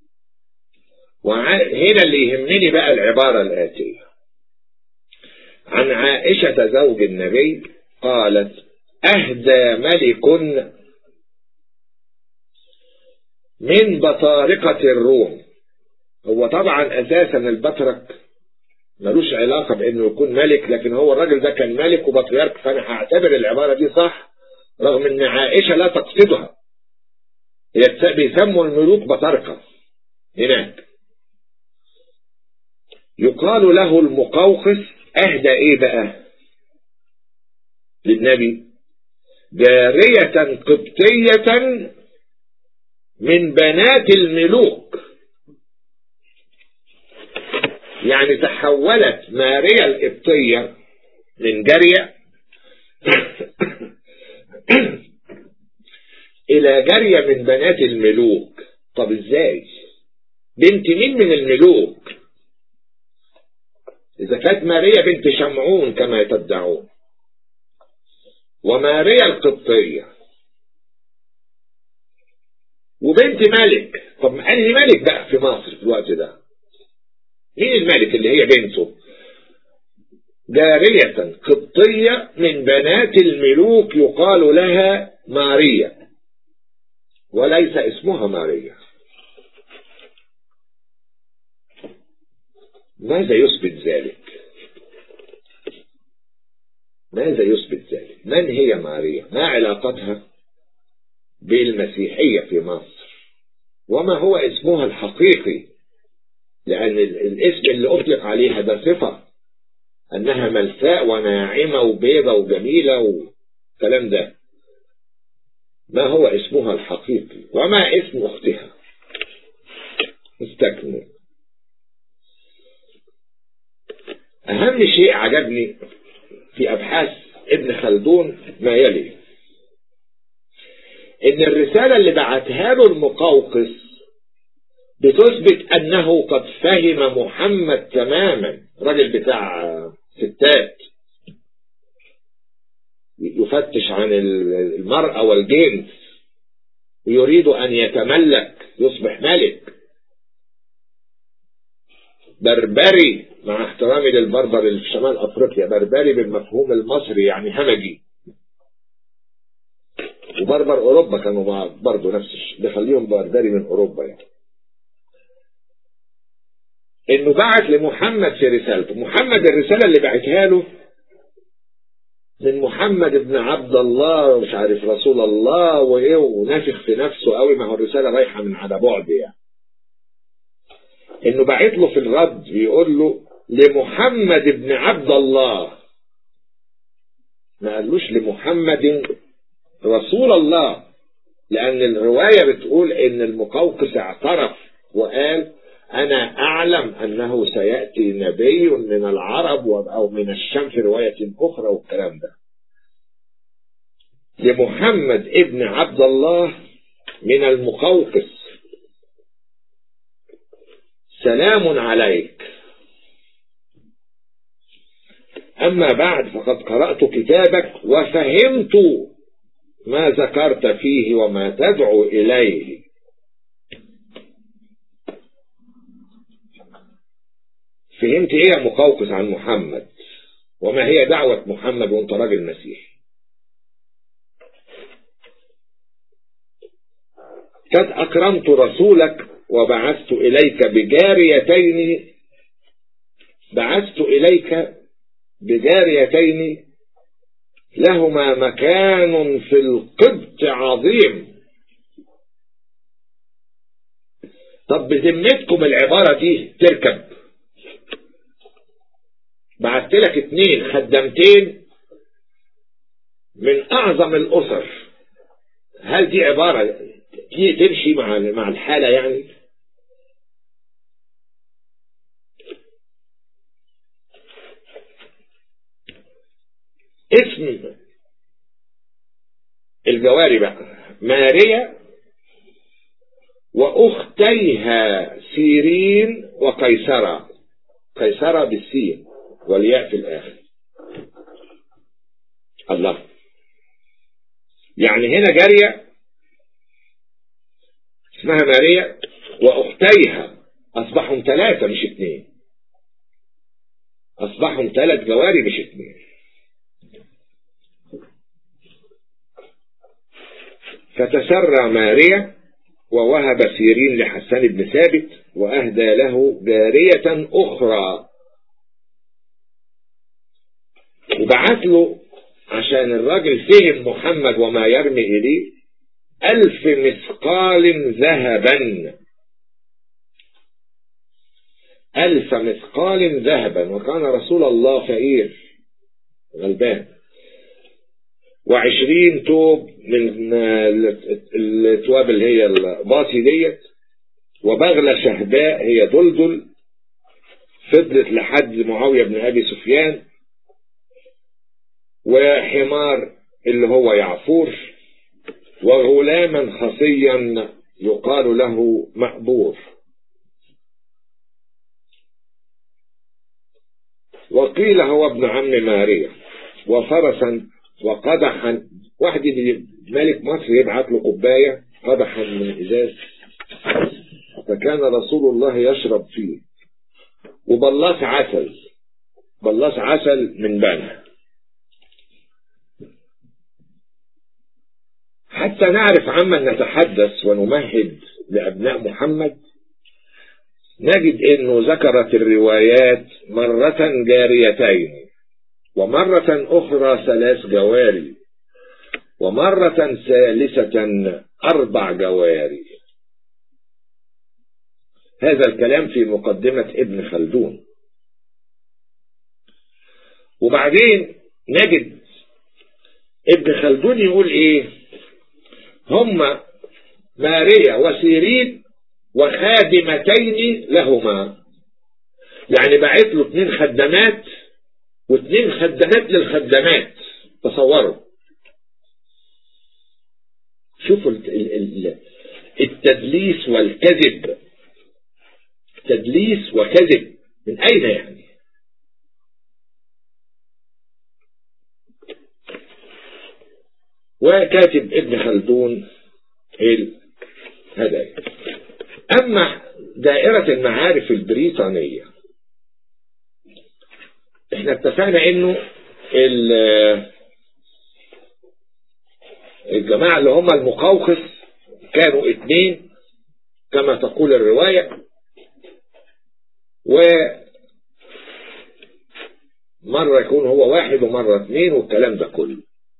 وهنا اللي يهمني بقى العبارة الآتية عن عائشة زوج النبي قالت أهدى ملك من بطارقة الروم هو طبعا أساسا البطرك ملوش علاقة بأنه يكون ملك لكن هو الراجل ده كان ملك وبطريرك فأنا هعتبر العبارة دي صح رغم أن عائشة لا تقصدها هي بيسموا الملوك بطارقة هناك يقال له المقوقس أهدى إيه بقى للنبي جارية قبطية من بنات الملوك يعني تحولت ماريا القبطية من جارية إلى جارية من بنات الملوك طب إزاي بنت مين من الملوك إذا كانت ماريا بنت شمعون كما تدعون وماريا القبطية وبنت ملك طب أنهي ملك بقى في مصر في الوقت ده مين الملك اللي هي بنته جارية قبطية من بنات الملوك يقال لها ماريا وليس اسمها ماريا ماذا يثبت ذلك ماذا يثبت ذلك من هي ماريا ما علاقتها بالمسيحية في مصر وما هو اسمها الحقيقي لأن الاسم اللي أطلق عليها ده صفة أنها ملساء وناعمة وبيضة وجميلة والكلام ده ما هو اسمها الحقيقي وما اسم أختها استكمل أهم شيء عجبني في أبحاث ابن خلدون ما يلي إن الرسالة اللي بعتها له المقوقس بتثبت أنه قد فهم محمد تماما راجل بتاع ستات يفتش عن المرأة والجنس ويريد أن يتملك يصبح ملك بربري مع احترامي للبربر اللي في شمال افريقيا بربري بالمفهوم المصري يعني همجي وبربر اوروبا كانوا برضه نفس الشيء بيخليهم بربري من اوروبا يعني انه بعت لمحمد في رسالته محمد الرسالة اللي بعتها له من محمد بن عبد الله ومش عارف رسول الله وايه ونافخ في نفسه قوي ما هو الرسالة رايحة من على بعد يعني انه بعت له في الرد بيقول له لمحمد بن عبد الله ما قالوش لمحمد رسول الله لان الرواية بتقول ان المقوقس اعترف وقال انا اعلم انه سيأتي نبي من العرب او من الشام في رواية اخرى والكلام ده لمحمد ابن عبد الله من المقوقس سلام عليك أما بعد فقد قرأت كتابك وفهمت ما ذكرت فيه وما تدعو إليه فهمت ايه يا مقوقس عن محمد وما هي دعوة محمد وانت راجل مسيحي قد أكرمت رسولك وبعثت إليك بجاريتين بعثت إليك بجاريتين لهما مكان في القبط عظيم طب بذمتكم العبارة دي تركب بعت لك اتنين خدمتين من اعظم الاسر هل دي عبارة تمشي مع مع الحالة يعني اسم الجواري بقى ماريا واختيها سيرين وقيصرة قيصرة بالسين والياء في الاخر الله يعني هنا جارية اسمها ماريا واختيها اصبحوا ثلاثة مش اثنين اصبحوا ثلاث جواري مش اثنين فتسرى ماريا ووهب سيرين لحسان بن ثابت وأهدى له جارية أخرى وبعت له عشان الراجل فهم محمد وما يرمي إليه ألف مثقال ذهبا ألف مثقال ذهبا وكان رسول الله فقير غلبان وعشرين توب من التواب اللي هي الباطي ديت وبغلة شهباء هي دلدل فضلت لحد معاوية بن أبي سفيان وحمار اللي هو يعفور وغلاما خصيا يقال له مأبور وقيل هو ابن عم ماريا وفرسا وقدحا واحد ملك مصر يبعت له كوبايه قدحا من ازاز فكان رسول الله يشرب فيه وبلاص عسل بلاص عسل من بنا حتى نعرف عمن نتحدث ونمهد لأبناء محمد نجد انه ذكرت الروايات مرة جاريتين ومرة أخرى ثلاث جواري ومرة ثالثة أربع جواري هذا الكلام في مقدمة ابن خلدون وبعدين نجد ابن خلدون يقول ايه هم ماريا وسيرين وخادمتين لهما يعني بعت له اتنين خدامات واثنين خدامات للخدامات تصوروا شوفوا التدليس والكذب تدليس وكذب من أين يعني وكاتب ابن خلدون الهدايا أما دائرة المعارف البريطانية احنا اتفقنا انه الجماعة اللي هم المقوقس كانوا اثنين كما تقول الرواية و مرة يكون هو واحد ومرة اثنين والكلام ده كله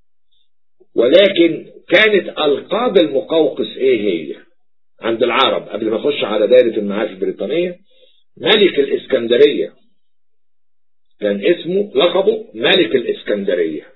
ولكن كانت ألقاب المقوقس ايه هي عند العرب قبل ما اخش على دائرة المعارف البريطانية ملك الإسكندرية كان اسمه لقبه ملك الإسكندرية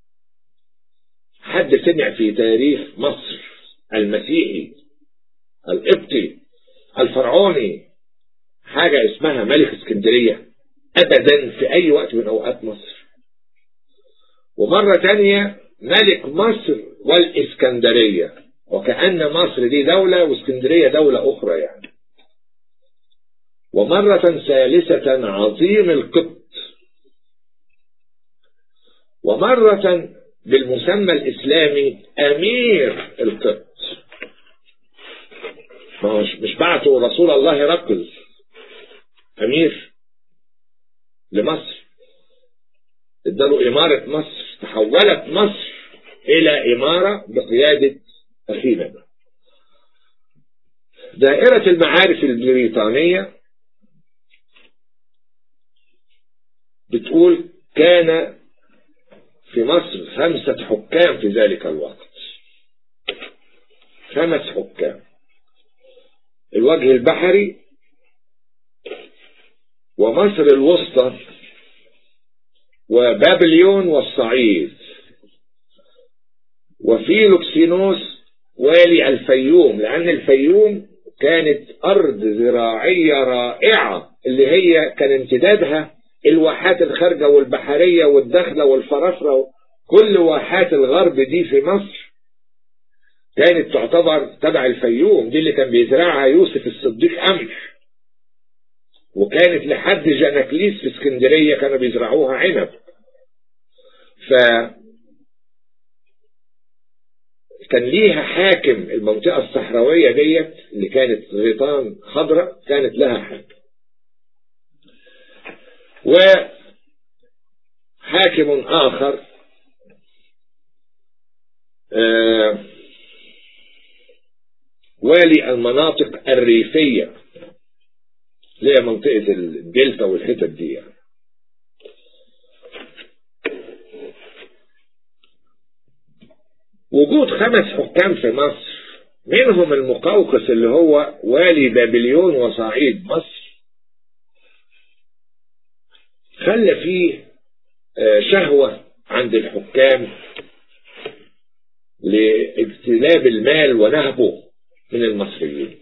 حد سمع في تاريخ مصر المسيحي القبطي الفرعوني حاجة اسمها ملك اسكندرية أبدا في أي وقت من أوقات مصر ومرة تانية ملك مصر والإسكندرية وكأن مصر دي دولة واسكندرية دولة أخرى يعني ومرة ثالثة عظيم القبط ومرة بالمسمى الإسلامي أمير القبط مش مش بعته رسول الله ركز أمير لمصر اداله إمارة مصر تحولت مصر إلى إمارة بقيادة أخينا دائرة المعارف البريطانية بتقول كان في مصر خمسة حكام في ذلك الوقت خمس حكام الوجه البحري ومصر الوسطى وبابليون والصعيد وفيلوكسينوس والي الفيوم لأن الفيوم كانت أرض زراعية رائعة اللي هي كان امتدادها الواحات الخارجة والبحرية والداخلة والفرافرة كل واحات الغرب دي في مصر كانت تعتبر تبع الفيوم دي اللي كان بيزرعها يوسف الصديق قمح وكانت لحد جناكليس في اسكندرية كانوا بيزرعوها عنب ف كان ليها حاكم المنطقة الصحراوية ديت اللي كانت غيطان خضراء كانت لها حاكم وحاكم آخر آه والي المناطق الريفية اللي هي منطقة الدلتا والحتت دي يعني. وجود خمس حكام في مصر منهم المقوقس اللي هو والي بابليون وصعيد مصر خلى فيه شهوة عند الحكام لاجتلاب المال ونهبه من المصريين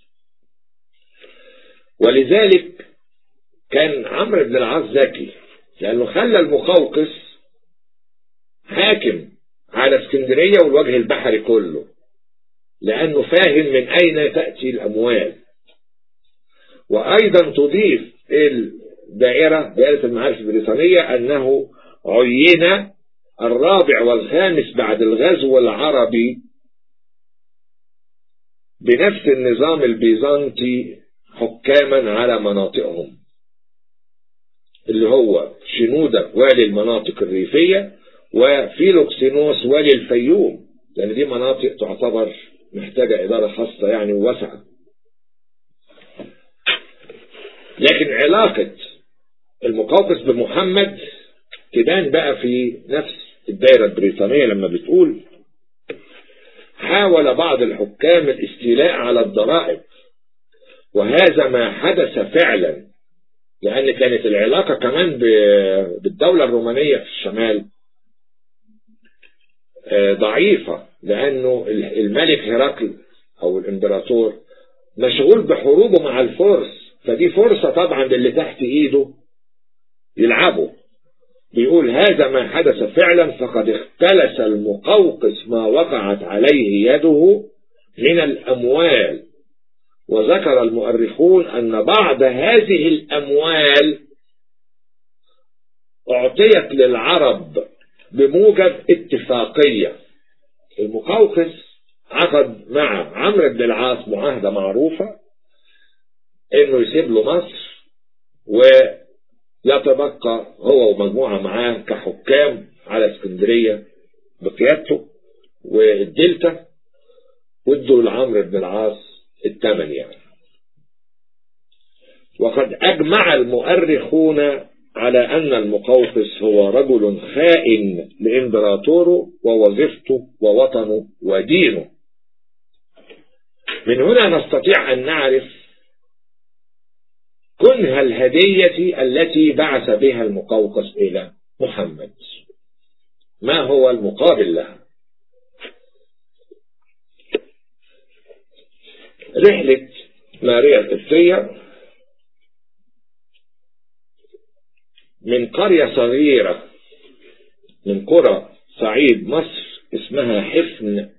ولذلك كان عمرو بن العاص ذكي لأنه خلى المقوقس حاكم على اسكندرية والوجه البحري كله لأنه فاهم من أين تأتي الأموال وأيضا تضيف الدائرة دائرة المعارف البريطانية أنه عين الرابع والخامس بعد الغزو العربي بنفس النظام البيزنطي حكاما على مناطقهم اللي هو شنودة والي المناطق الريفية وفيلوكسينوس والي الفيوم لأن دي مناطق تعتبر محتاجة إدارة خاصة يعني واسعة لكن علاقة المقوقس بمحمد تبان بقى في نفس الدائرة البريطانية لما بتقول حاول بعض الحكام الاستيلاء على الضرائب وهذا ما حدث فعلا لأن كانت العلاقة كمان بالدولة الرومانية في الشمال ضعيفة لأنه الملك هرقل أو الإمبراطور مشغول بحروبه مع الفرس فدي فرصة طبعا للي تحت إيده يلعبوا بيقول هذا ما حدث فعلا فقد اختلس المقوقس ما وقعت عليه يده من الأموال وذكر المؤرخون أن بعض هذه الأموال أعطيت للعرب بموجب اتفاقية المقوقس عقد مع عمرو بن العاص معاهدة معروفة انه يسيب له مصر ويتبقى هو ومجموعة معاه كحكام على اسكندرية بقيادته والدلتا وادوا لعمرو بن العاص الثمن يعني وقد أجمع المؤرخون على أن المقوقس هو رجل خائن لإمبراطوره ووظيفته ووطنه ودينه من هنا نستطيع أن نعرف كنه الهدية التي بعث بها المقوقس إلى محمد ما هو المقابل لها رحلة ماريا القبطية من قرية صغيرة من قرى صعيد مصر اسمها حفن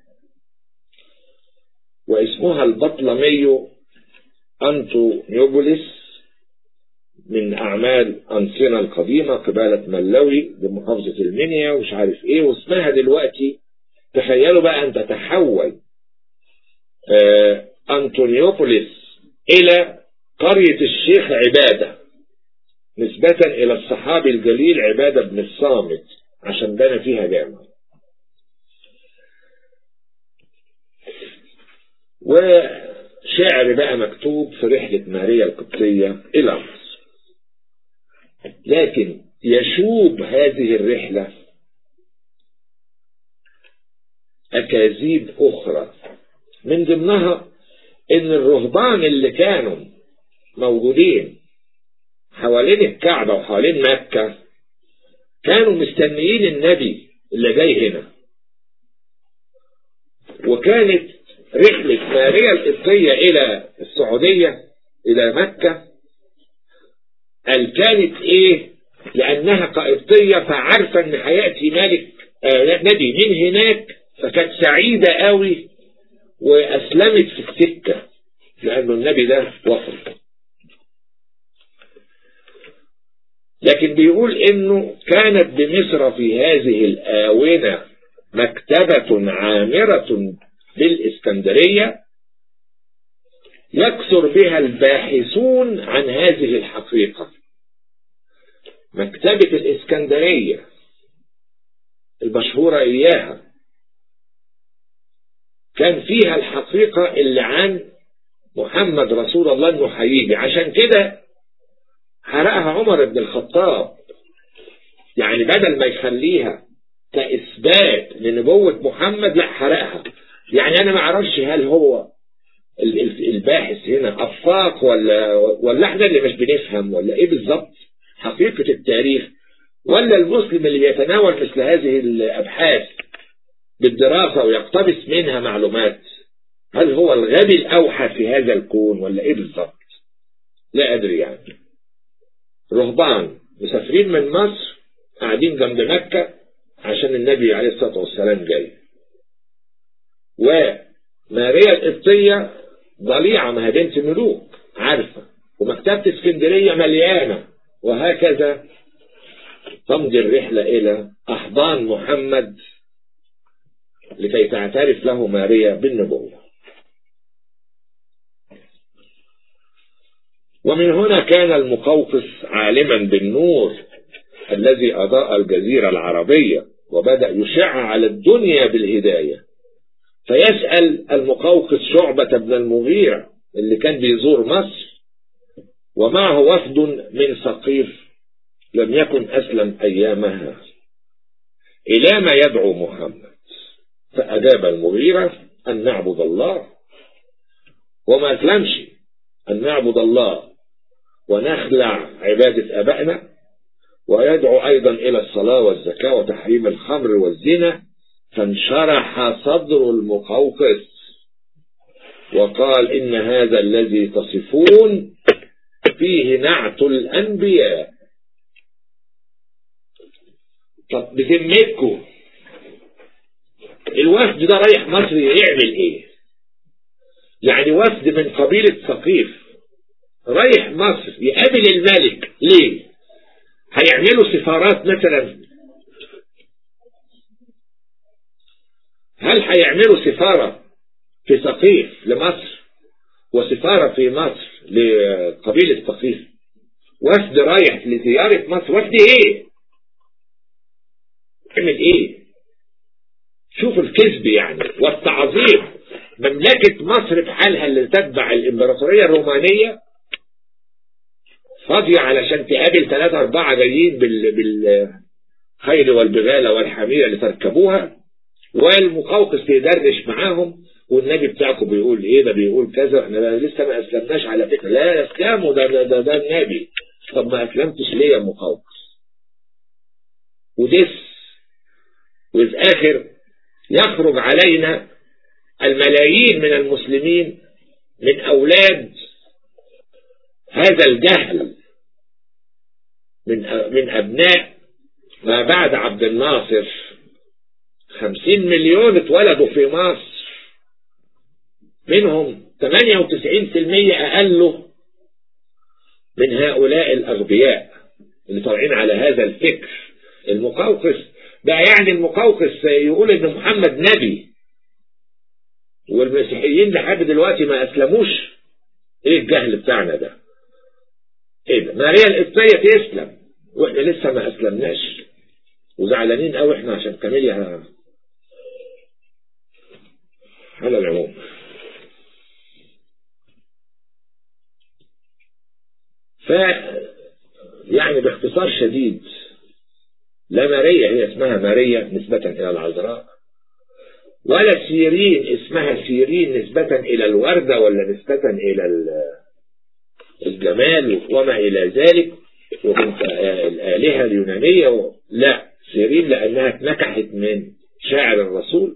واسمها البطلمي أنطونيوبوليس من أعمال أنصنة القديمة قبالة ملوي بمحافظة المنيا ومش عارف إيه واسمها دلوقتي تخيلوا بقى أن تتحول آه أنطونيوبوليس إلى قرية الشيخ عبادة نسبة إلى الصحابي الجليل عبادة بن الصامت عشان بنى فيها جامع وشعر بقى مكتوب في رحلة ماريا القبطية إلى مصر لكن يشوب هذه الرحلة أكاذيب أخرى من ضمنها إن الرهبان اللي كانوا موجودين حوالين الكعبة وحوالين مكة كانوا مستنيين النبي اللي جاي هنا وكانت رحلة ماريا القبطية إلى السعودية إلى مكة قال كانت إيه لأنها قبطية فعارفة إن هيأتي ملك آه نبي من هناك فكانت سعيدة قوي وأسلمت في السكة لأنه النبي ده وصل لكن بيقول انه كانت بمصر في هذه الآونة مكتبة عامرة بالإسكندرية يكثر بها الباحثون عن هذه الحقيقة مكتبة الإسكندرية المشهورة إياها كان فيها الحقيقة اللي عن محمد رسول الله انه هيجي عشان كده حرقها عمر بن الخطاب يعني بدل ما يخليها كإثبات لنبوة محمد لا حرقها يعني أنا ما أعرفش هل هو الباحث هنا أفاق ولا ولا احنا اللي مش بنفهم ولا إيه بالظبط حقيقة التاريخ ولا المسلم اللي بيتناول مثل هذه الأبحاث بالدراسة ويقتبس منها معلومات هل هو الغبي الأوحى في هذا الكون ولا إيه بالظبط لا أدري يعني رهبان مسافرين من مصر قاعدين جنب مكة عشان النبي عليه الصلاة والسلام جاي وماريا القبطية ضليعة ما هي بنت ملوك عارفة ومكتبة اسكندرية مليانة وهكذا تمضي الرحلة إلى أحضان محمد لكي تعترف له ماريا بالنبوة ومن هنا كان المقوقس عالما بالنور الذي أضاء الجزيرة العربية وبدأ يشع على الدنيا بالهداية فيسأل المقوقس شعبة بن المغيرة اللي كان بيزور مصر ومعه وفد من سقيف لم يكن أسلم أيامها إلى ما يدعو محمد فأجاب المغيرة أن نعبد الله وما أسلمش أن نعبد الله ونخلع عبادة أبائنا ويدعو أيضا إلى الصلاة والزكاة وتحريم الخمر والزنا فانشرح صدر المقوقس وقال إن هذا الذي تصفون فيه نعت الأنبياء طب بذمتكم الوفد ده رايح مصر يعمل ايه يعني وفد من قبيلة ثقيف رايح مصر يقابل الملك ليه هيعملوا سفارات مثلا هل هيعملوا سفارة في ثقيف لمصر وسفارة في مصر لقبيلة ثقيف وفد رايح لزيارة مصر وفد ايه يعمل ايه شوف الكذب يعني والتعظيم مملكة مصر بحالها اللي تتبع الامبراطورية الرومانية فاضية علشان تقابل ثلاثة أربعة جايين بال بالخيل والبغالة والحميرة اللي تركبوها والمقوقس يدردش معاهم والنبي بتاعكم بيقول ايه ده بيقول كذا احنا لسه ما اسلمناش على فكره لا اسلموا ده ده, ده, ده النبي طب ما اسلمتش ليه يا مقوقس ودس وفي اخر يخرج علينا الملايين من المسلمين من اولاد هذا الجهل من من ابناء ما بعد عبد الناصر خمسين مليون اتولدوا في مصر منهم 98% أقله من هؤلاء الأغبياء اللي طالعين على هذا الفكر المقوقس بقى يعني المقوقس يقول ان محمد نبي والمسيحيين لحد دلوقتي ما اسلموش ايه الجهل بتاعنا ده ايه ده ماريا القبطية تسلم واحنا لسه ما اسلمناش وزعلانين قوي احنا عشان كاميليا على العموم ف يعني باختصار شديد لا ماريا هي اسمها ماريا نسبة إلى العذراء ولا سيرين اسمها سيرين نسبة إلى الوردة ولا نسبة إلى الجمال وما إلى ذلك وكنت الآلهة اليونانية لا سيرين لأنها اتنكحت من شاعر الرسول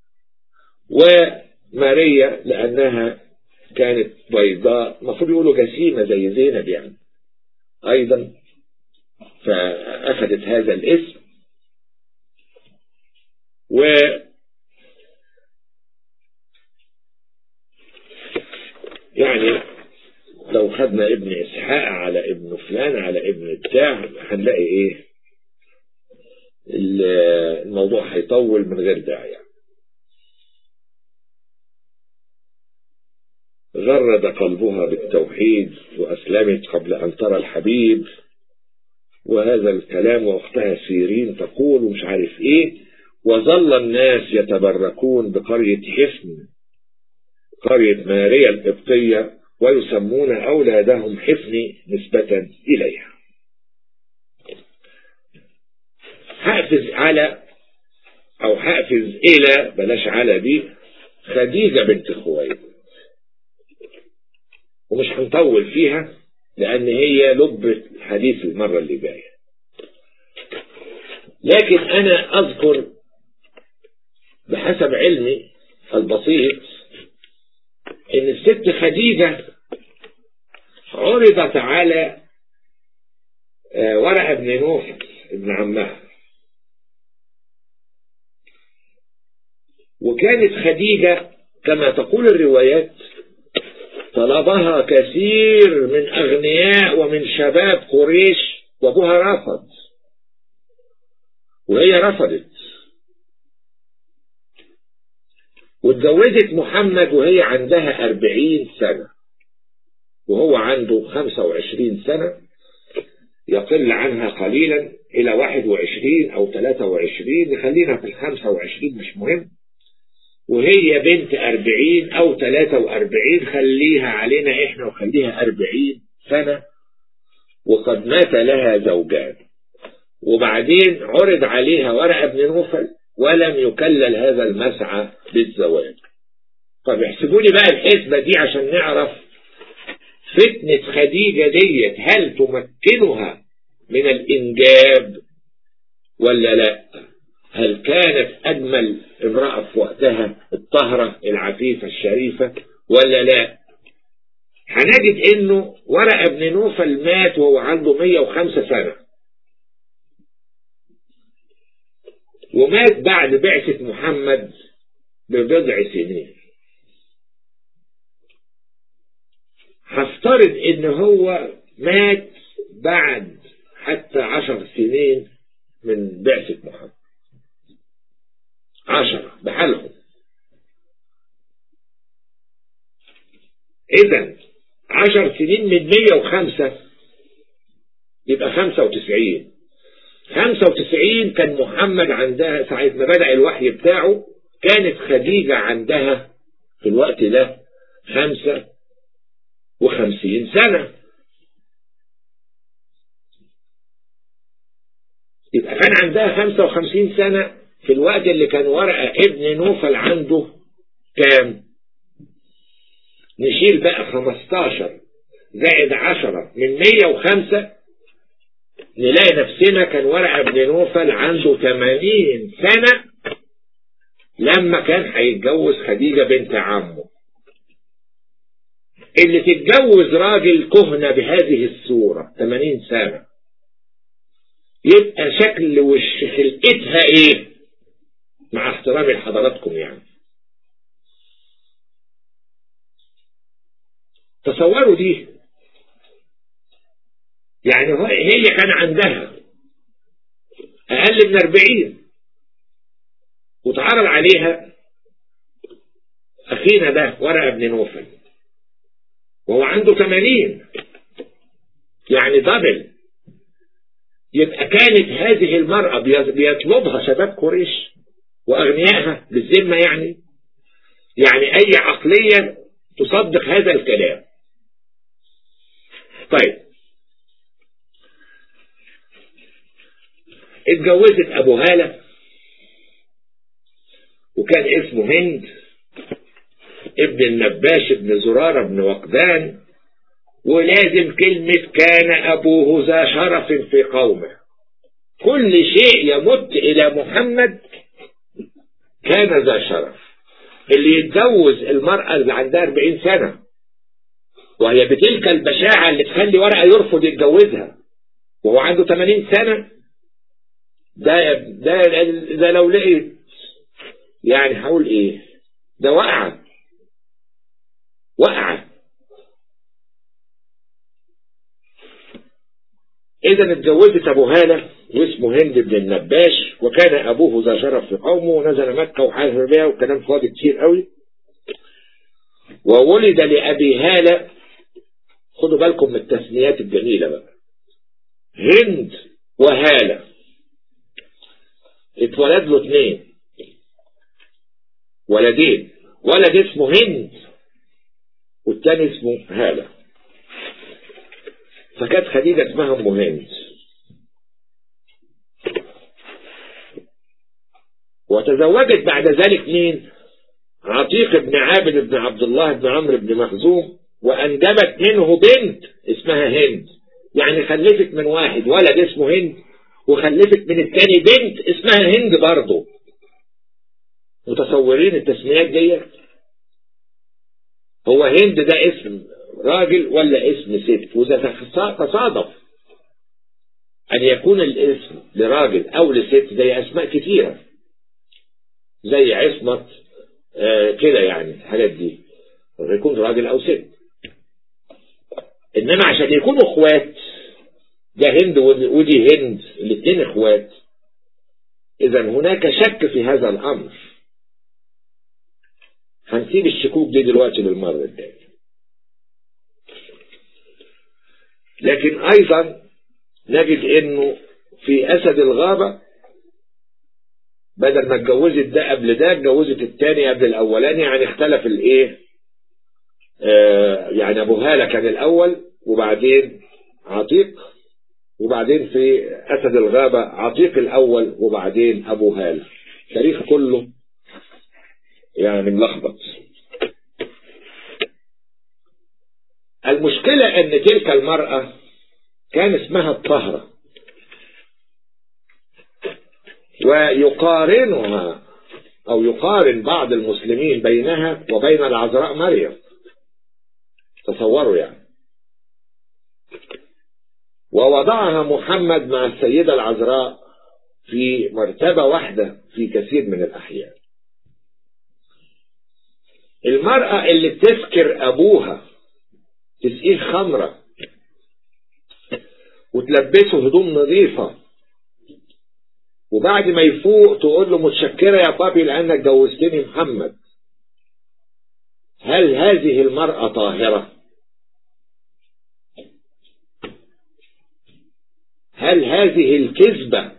وماريا لأنها كانت بيضاء المفروض يقولوا جسيمة زي زينب يعني أيضا فأخذت هذا الاسم و يعني لو خدنا ابن إسحاق على ابن فلان على ابن بتاع هنلاقي ايه الموضوع هيطول من غير داعي غرد قلبها بالتوحيد وأسلمت قبل أن ترى الحبيب وهذا الكلام وأختها سيرين تقول ومش عارف إيه وظل الناس يتبركون بقرية حفن قرية ماريا القبطية ويسمون أولادهم حفن نسبة إليها حافظ على أو حافظ إلى بلاش على دي خديجة بنت خويلد ومش هنطول فيها لأن هي لب الحديث المرة اللي جاية لكن أنا أذكر بحسب علمي البسيط إن الست خديجة عرضت على ورقة بن نوفل ابن عمها وكانت خديجة كما تقول الروايات طلبها كثير من أغنياء ومن شباب قريش وأبوها رفض وهي رفضت واتجوزت محمد وهي عندها أربعين سنة وهو عنده خمسة وعشرين سنة يقل عنها قليلا إلى واحد وعشرين أو ثلاثة وعشرين نخلينا في الخمسة وعشرين مش مهم وهي بنت أربعين أو ثلاثة وأربعين خليها علينا إحنا وخليها أربعين سنة وقد مات لها زوجان وبعدين عرض عليها ورقة بن نوفل ولم يكلل هذا المسعى بالزواج طب احسبوا لي بقى الحسبة دي عشان نعرف فتنة خديجة ديت هل تمكنها من الإنجاب ولا لا هل كانت أجمل امرأة في وقتها الطهرة العفيفة الشريفة ولا لا هنجد انه ورقة ابن نوفل مات وهو عنده 105 سنة ومات بعد بعثة محمد ببضع سنين هفترض ان هو مات بعد حتى عشر سنين من بعثة محمد عشرة بحالهم اذا عشر سنين من مية وخمسة يبقى خمسة وتسعين خمسة وتسعين كان محمد عندها ساعة ما بدأ الوحي بتاعه كانت خديجة عندها في الوقت ده خمسة وخمسين سنة يبقى كان عندها خمسة وخمسين سنة في الوقت اللي كان ورقة ابن نوفل عنده كام نشيل بقى خمستاشر زائد عشرة من مية وخمسة نلاقي نفسنا كان ورقة ابن نوفل عنده تمانين سنة لما كان هيتجوز خديجة بنت عمه اللي تتجوز راجل كهنة بهذه الصورة 80 سنة يبقى شكل وش خلقتها ايه مع احترامي لحضراتكم يعني تصوروا دي يعني هي كان عندها اقل من 40 وتعرض عليها اخينا ده ورقه ابن نوفل وهو عنده 80 يعني دبل يبقى كانت هذه المرأة بيطلبها شباب قريش وأغنيائها بالذمة يعني يعني أي عقلية تصدق هذا الكلام طيب اتجوزت أبو هالة وكان اسمه هند ابن النباش ابن زرارة ابن وقدان ولازم كلمة كان أبوه ذا شرف في قومه كل شيء يمت إلى محمد كان ذا شرف اللي يتجوز المرأة اللي عندها 40 سنة وهي بتلك البشاعة اللي تخلي ورقة يرفض يتجوزها وهو عنده 80 سنة ده ده ده لو لقيت يعني هقول ايه ده وقعه وقعت إذا اتجوزت أبو هالة واسمه هند بن النباش وكان أبوه ذا شرف في قومه ونزل مكة وحارب بها وكلام فاضي كتير قوي وولد لأبي هالة خدوا بالكم من التسميات الجميلة بقى هند وهالة اتولد له اثنين ولدين ولد اسمه هند والتاني اسمه هالة فكانت خديجة اسمها ام هند وتزوجت بعد ذلك مين عتيق بن عابد بن عبد الله بن عمرو بن مخزوم وأنجبت منه بنت اسمها هند يعني خلفت من واحد ولد اسمه هند وخلفت من التاني بنت اسمها هند برضه متصورين التسميات ديت هو هند ده اسم راجل ولا اسم ست وإذا تصادف أن يكون الاسم لراجل أو لست زي أسماء كثيرة زي عصمت آه كده يعني الحاجات دي يكون راجل أو ست إنما عشان يكونوا إخوات ده هند ودي هند الاثنين إخوات إذا هناك شك في هذا الأمر هنسيب الشكوك دي دلوقتي للمرة الجاية لكن أيضا نجد إنه في أسد الغابة بدل ما اتجوزت ده قبل ده اتجوزت التاني قبل الأولاني يعني اختلف الإيه آه يعني أبو هالة كان الأول وبعدين عتيق وبعدين في أسد الغابة عتيق الأول وبعدين أبو هالة تاريخ كله يعني ملخبط المشكلة ان تلك المرأة كان اسمها الطهرة ويقارنها او يقارن بعض المسلمين بينها وبين العذراء مريم تصوروا يعني ووضعها محمد مع السيدة العذراء في مرتبة واحدة في كثير من الأحيان المرأة اللي بتسكر أبوها تسقيه خمرة وتلبسه هدوم نظيفة وبعد ما يفوق تقول له متشكرة يا بابي لأنك جوزتني محمد هل هذه المرأة طاهرة هل هذه الكذبة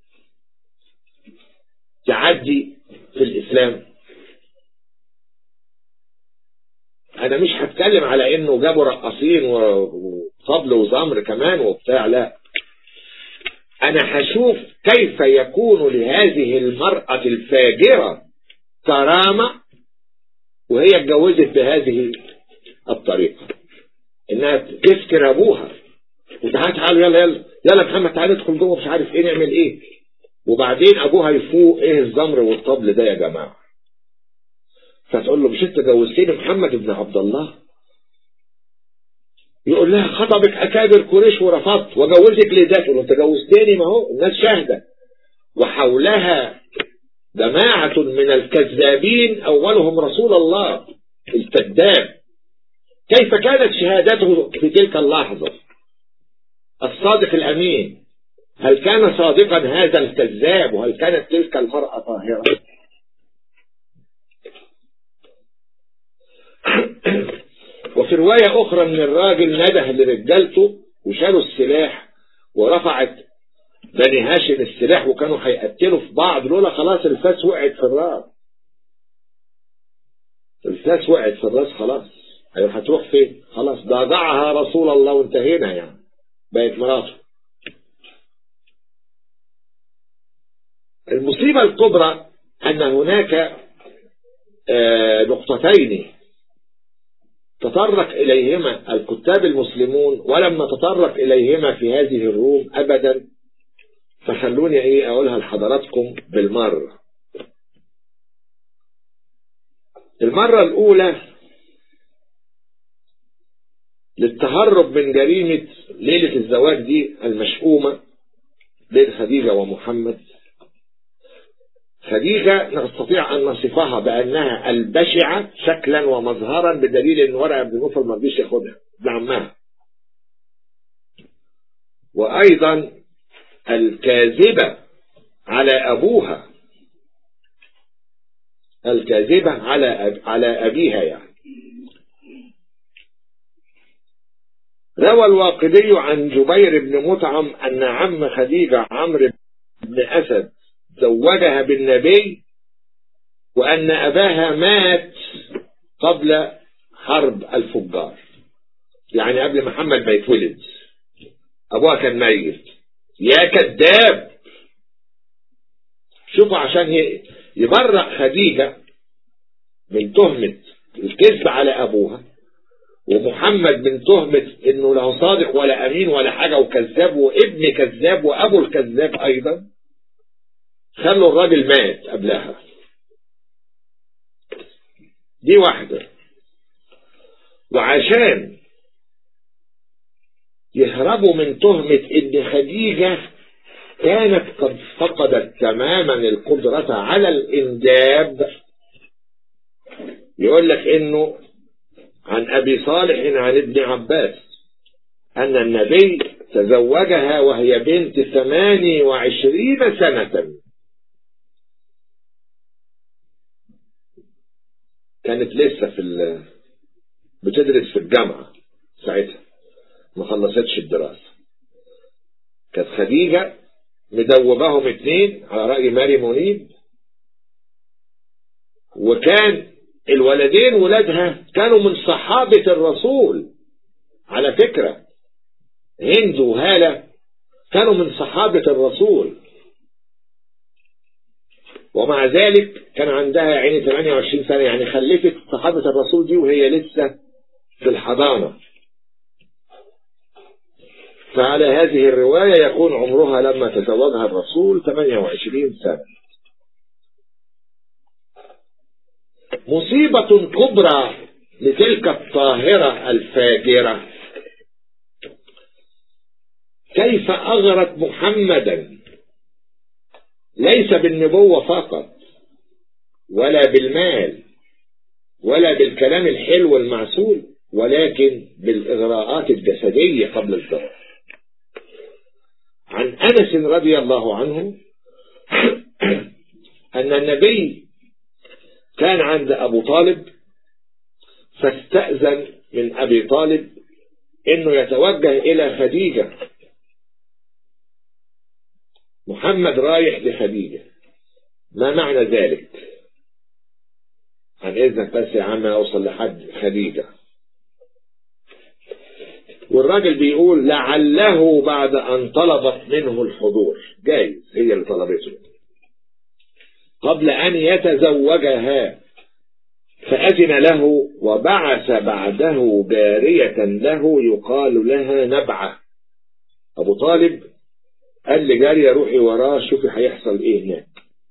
تعدي في الإسلام أنا مش هتكلم على إنه جابوا رقاصين وطبل وزمر كمان وبتاع لا أنا هشوف كيف يكون لهذه المرأة الفاجرة كرامة وهي اتجوزت بهذه الطريقة إنها تسكر أبوها وتعالى تعالوا يلا يلا يلا محمد تعالى ندخل جوه مش عارف ايه نعمل ايه وبعدين ابوها يفوق ايه الزمر والطبل ده يا جماعه فتقول له مش انت جوزتني محمد بن عبد الله يقول لها خطبك اكابر قريش ورفضت وجوزك لده تقول له انت جوزتني ما هو الناس شاهده وحولها جماعة من الكذابين أولهم رسول الله الكذاب كيف كانت شهادته في تلك اللحظة الصادق الأمين هل كان صادقا هذا الكذاب وهل كانت تلك المرأة طاهرة وفي رواية أخرى من الراجل نده لرجالته وشالوا السلاح ورفعت بني هاشم السلاح وكانوا هيقتلوا في بعض لولا خلاص الفاس وقعت في الراس الفاس وقعت في الراس خلاص ايوه هتروح فين خلاص ده ضعها رسول الله وانتهينا يعني بقت مراته المصيبة الكبرى أن هناك نقطتين تطرق إليهما الكتاب المسلمون ولم نتطرق إليهما في هذه الروم أبدا فخلوني إيه أقولها لحضراتكم بالمرة المرة الأولى للتهرب من جريمة ليلة الزواج دي المشؤومة بين خديجة ومحمد خديجة نستطيع أن نصفها بأنها البشعة شكلا ومظهرا بدليل أن ورقة بن نوفل ما رضيش ياخدها ابن عمها وأيضا الكاذبة على أبوها الكاذبة على أب... على أبيها يعني روى الواقدي عن جبير بن مطعم أن عم خديجة عمرو بن أسد زوجها بالنبي وأن أباها مات قبل حرب الفجار يعني قبل محمد ما يتولد أبوها كان ميت يا كذاب شوفوا عشان يبرأ خديجة من تهمة الكذب على أبوها ومحمد من تهمة انه لا صادق ولا امين ولا حاجة وكذاب وابن كذاب وابو الكذاب ايضا خلوا الراجل مات قبلها دي واحدة وعشان يهربوا من تهمة ان خديجة كانت قد فقدت تماما القدرة على الانجاب يقول لك انه عن ابي صالح عن ابن عباس ان النبي تزوجها وهي بنت ثماني وعشرين سنة كانت لسه في ال... بتدرس في الجامعة ساعتها ما خلصتش الدراسة كانت خديجة مدوباهم اتنين على رأي ماري منيب وكان الولدين ولادها كانوا من صحابة الرسول على فكرة هند وهالة كانوا من صحابة الرسول ومع ذلك كان عندها يعني 28 سنة يعني خلفت صحابة الرسول دي وهي لسه في الحضانة فعلى هذه الرواية يكون عمرها لما تزوجها الرسول 28 سنة مصيبة كبرى لتلك الطاهرة الفاجرة كيف أغرت محمدا ليس بالنبوة فقط ولا بالمال ولا بالكلام الحلو المعسول ولكن بالإغراءات الجسدية قبل الزواج عن أنس رضي الله عنه أن النبي كان عند أبو طالب فاستأذن من أبي طالب أنه يتوجه إلى خديجة محمد رايح لخديجة ما معنى ذلك عن إذنك بس يا عم أوصل لحد خديجة والراجل بيقول لعله بعد أن طلبت منه الحضور جايز هي اللي طلبته قبل أن يتزوجها فأذن له وبعث بعده جارية له يقال لها نبعة أبو طالب قال لجارية روحي وراه شوفي هيحصل إيه هناك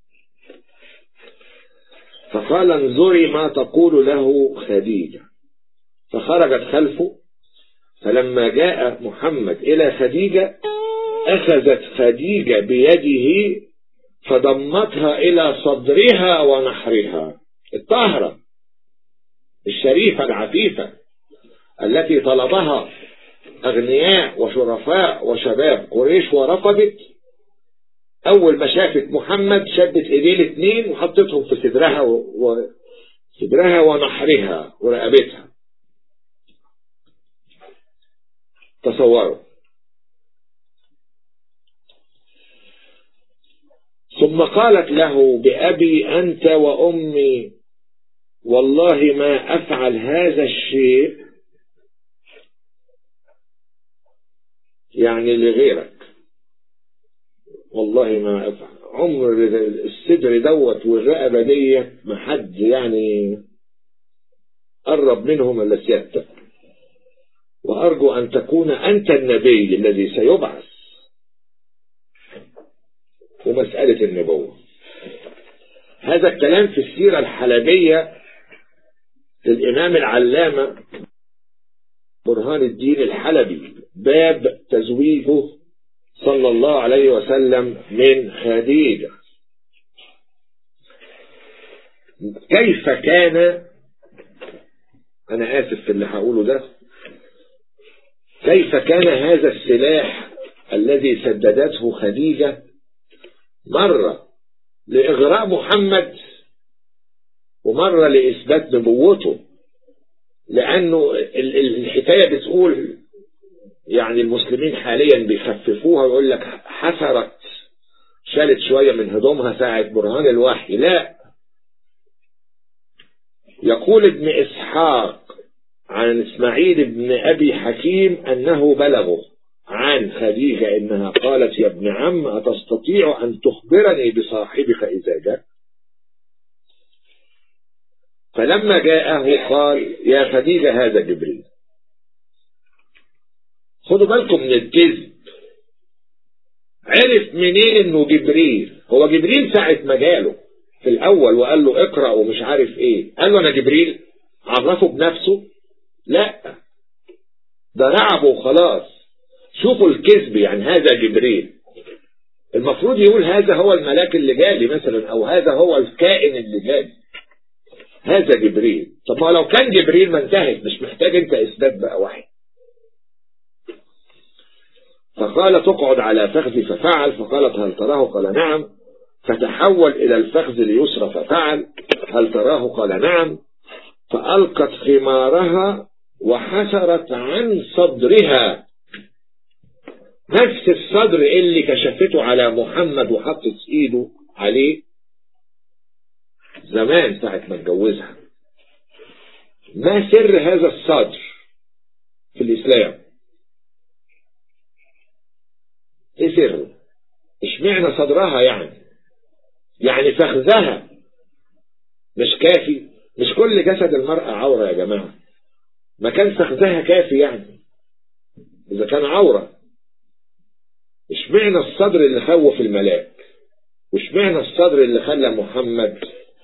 فقال انظري ما تقول له خديجة فخرجت خلفه فلما جاء محمد إلى خديجة أخذت خديجة بيده فضمتها إلى صدرها ونحرها الطاهرة الشريفة العفيفة التي طلبها أغنياء وشرفاء وشباب قريش ورفضت أول ما شافت محمد شدت إيديه الاثنين وحطتهم في صدرها و... صدرها ونحرها ورقبتها تصوروا ثم قالت له بأبي أنت وأمي والله ما أفعل هذا الشيء يعني لغيرك والله ما أفعل عمر الصدر دوت والرقبة ديت ما حد يعني قرب منهم إلا سيادتك وأرجو أن تكون أنت النبي الذي سيبعث ومسألة النبوة هذا الكلام في السيرة الحلبية للإمام العلامة برهان الدين الحلبي باب تزويجه صلى الله عليه وسلم من خديجة كيف كان أنا آسف في اللي هقوله ده كيف كان هذا السلاح الذي سددته خديجة مرة لإغراء محمد ومرة لإثبات نبوته لأنه الحكاية بتقول يعني المسلمين حاليا بيخففوها ويقول لك حسرت شالت شوية من هدومها ساعة برهان الوحي لا يقول ابن إسحاق عن إسماعيل بن أبي حكيم أنه بلغه عن خديجة إنها قالت يا ابن عم أتستطيع أن تخبرني بصاحبك إذا جاء فلما جاءه قال يا خديجة هذا جبريل خدوا بالكم من الكذب عرف منين انه جبريل هو جبريل ساعة ما جاله في الاول وقال له اقرأ ومش عارف ايه قال له انا جبريل عرفه بنفسه لا ده رعبه وخلاص شوفوا الكذب يعني هذا جبريل المفروض يقول هذا هو الملاك اللي جالي مثلا او هذا هو الكائن اللي جالي هذا جبريل طب ما لو كان جبريل ما انتهت مش محتاج انت اثبات بقى واحد فقال تقعد على فخذي ففعل فقالت هل تراه قال نعم فتحول إلى الفخذ اليسرى ففعل هل تراه قال نعم فألقت خمارها وحسرت عن صدرها نفس الصدر اللي كشفته على محمد وحطت ايده عليه زمان ساعة ما اتجوزها ما سر هذا الصدر في الإسلام ايه سره اشمعنى صدرها يعني يعني فخذها مش كافي مش كل جسد المرأة عورة يا جماعة ما كان فخذها كافي يعني إذا كان عورة اشمعنى الصدر اللي خوف الملاك واشمعنى الصدر اللي خلى محمد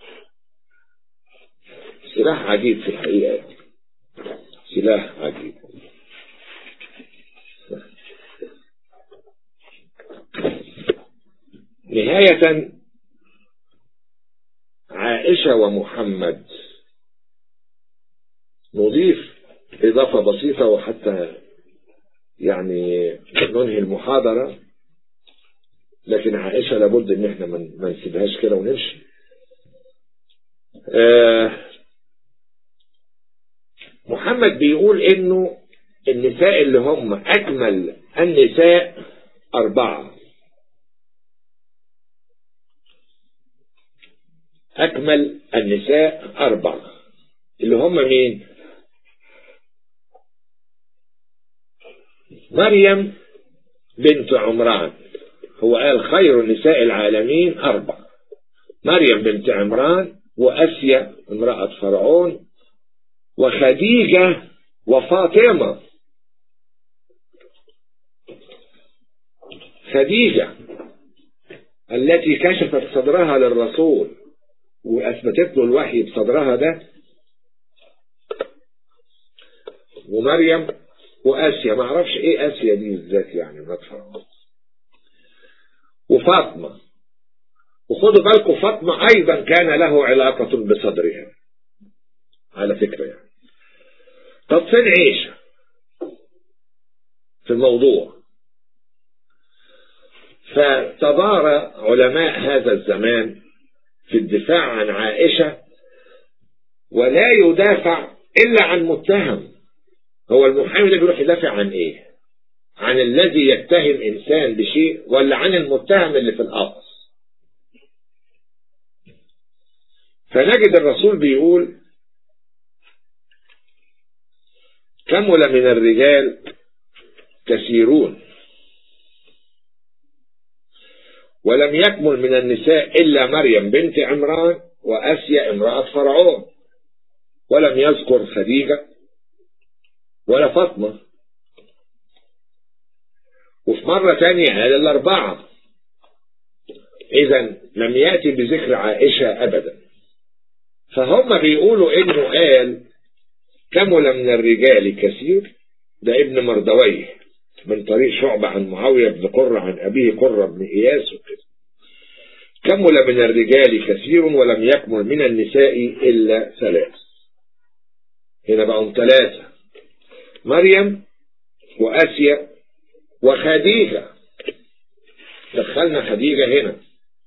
سلاح عجيب في الحقيقة سلاح عجيب نهاية عائشة ومحمد نضيف إضافة بسيطة وحتى يعني ننهي المحاضرة لكن عائشة لابد ان احنا ما نسيبهاش كده ونمشي آه محمد بيقول انه النساء اللي هم اكمل النساء اربعة اكمل النساء اربعة اللي هم مين مريم بنت عمران هو قال خير نساء العالمين أربع مريم بنت عمران وأسيا امرأة فرعون وخديجة وفاطمة خديجة التي كشفت صدرها للرسول وأثبتت له الوحي بصدرها ده ومريم وآسيا ما اعرفش ايه آسيا دي بالذات يعني ما فرعون وفاطمة وخدوا بالكم فاطمة أيضا كان له علاقة بصدرها على فكرة يعني طب فين عيشة في الموضوع فتبارى علماء هذا الزمان في الدفاع عن عائشة ولا يدافع إلا عن متهم هو المحامي اللي بيروح يدافع عن إيه عن الذي يتهم إنسان بشيء ولا عن المتهم اللي في القفص فنجد الرسول بيقول كمل من الرجال كثيرون ولم يكمل من النساء إلا مريم بنت عمران وأسيا امرأة فرعون ولم يذكر خديجة ولا فاطمة وفي مرة تانية قال الأربعة إذا لم يأتي بذكر عائشة أبدا فهم بيقولوا إنه قال كمل من الرجال كثير ده ابن مردويه من طريق شعبة عن معاوية بن قرة عن أبيه قرة بن إياس وكده كمل من الرجال كثير ولم يكمل من النساء إلا ثلاث هنا بقوا ثلاثة مريم وآسيا وخديجة دخلنا خديجة هنا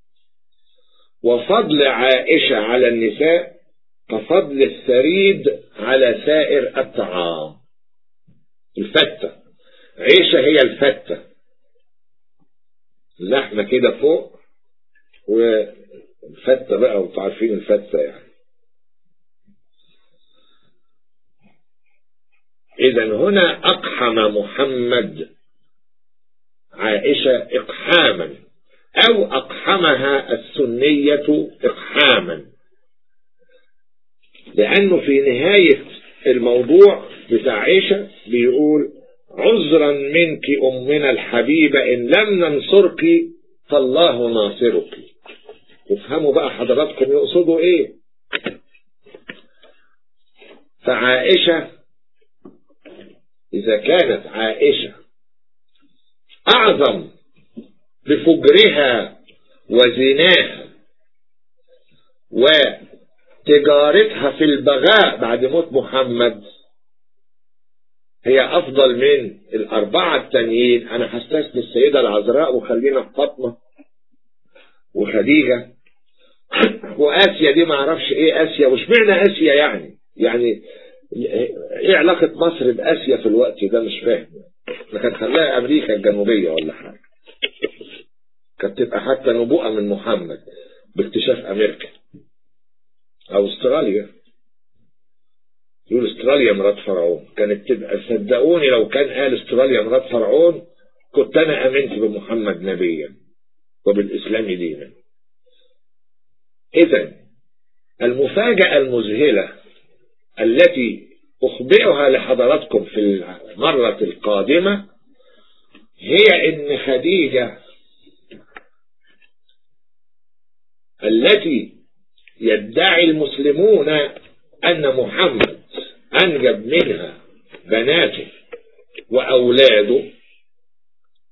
وفضل عائشة على النساء كفضل الثريد على سائر الطعام الفتة عيشة هي الفتة اللحمة كده فوق والفتة بقى وانتوا عارفين الفتة يعني إذا هنا أقحم محمد عائشة إقحاما أو أقحمها السنية إقحاما لأنه في نهاية الموضوع بتاع عائشة بيقول عذرا منك أمنا الحبيبة إن لم ننصرك فالله ناصرك وافهموا بقى حضراتكم يقصدوا إيه فعائشة إذا كانت عائشة أعظم بفجرها وزناها وتجارتها في البغاء بعد موت محمد هي أفضل من الأربعة التانيين أنا هستثني السيدة العذراء وخلينا في فاطمة وخديجة وآسيا دي ما أعرفش إيه آسيا وش معنى آسيا يعني يعني إيه علاقة مصر بآسيا في الوقت ده مش فاهم كانت خلاها أمريكا الجنوبية ولا حاجة كانت تبقى حتى نبوءة من محمد باكتشاف أمريكا أو استراليا يقول استراليا مرات فرعون كانت تبقى صدقوني لو كان قال استراليا مرات فرعون كنت أنا آمنت بمحمد نبيا وبالإسلام دينا إذا المفاجأة المذهلة التي أخبئها لحضراتكم في المرة القادمة هي إن خديجة التي يدعي المسلمون أن محمد أنجب منها بناته وأولاده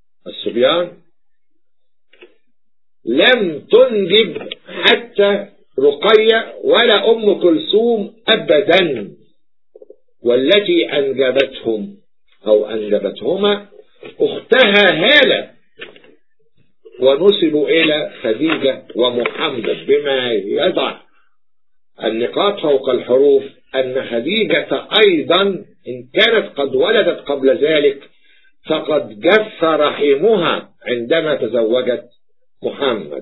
الصبيان لم تنجب حتى رقية ولا أم كلثوم أبدا والتي أنجبتهم أو أنجبتهما أختها هالة ونسبوا إلى خديجة ومحمد بما يضع النقاط فوق الحروف أن خديجة أيضا إن كانت قد ولدت قبل ذلك فقد جف رحمها عندما تزوجت محمد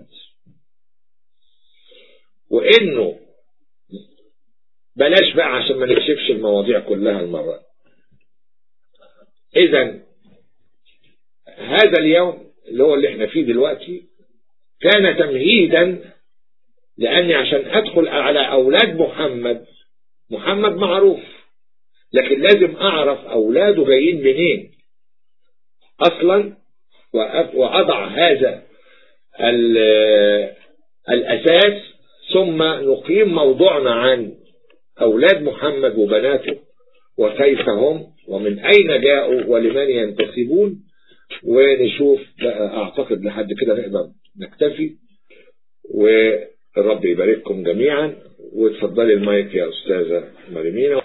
وإنه بلاش بقى عشان ما نكشفش المواضيع كلها المرة إذا هذا اليوم اللي هو اللي احنا فيه دلوقتي كان تمهيدا لأني عشان أدخل على أولاد محمد محمد معروف لكن لازم أعرف أولاده جايين منين أصلا وأضع هذا الأساس ثم نقيم موضوعنا عن أولاد محمد وبناته وكيف هم ومن أين جاءوا ولمن ينتسبون ونشوف أعتقد لحد كده نقدر نكتفي والرب يبارككم جميعا وتفضلي المايك يا أستاذة مريمينا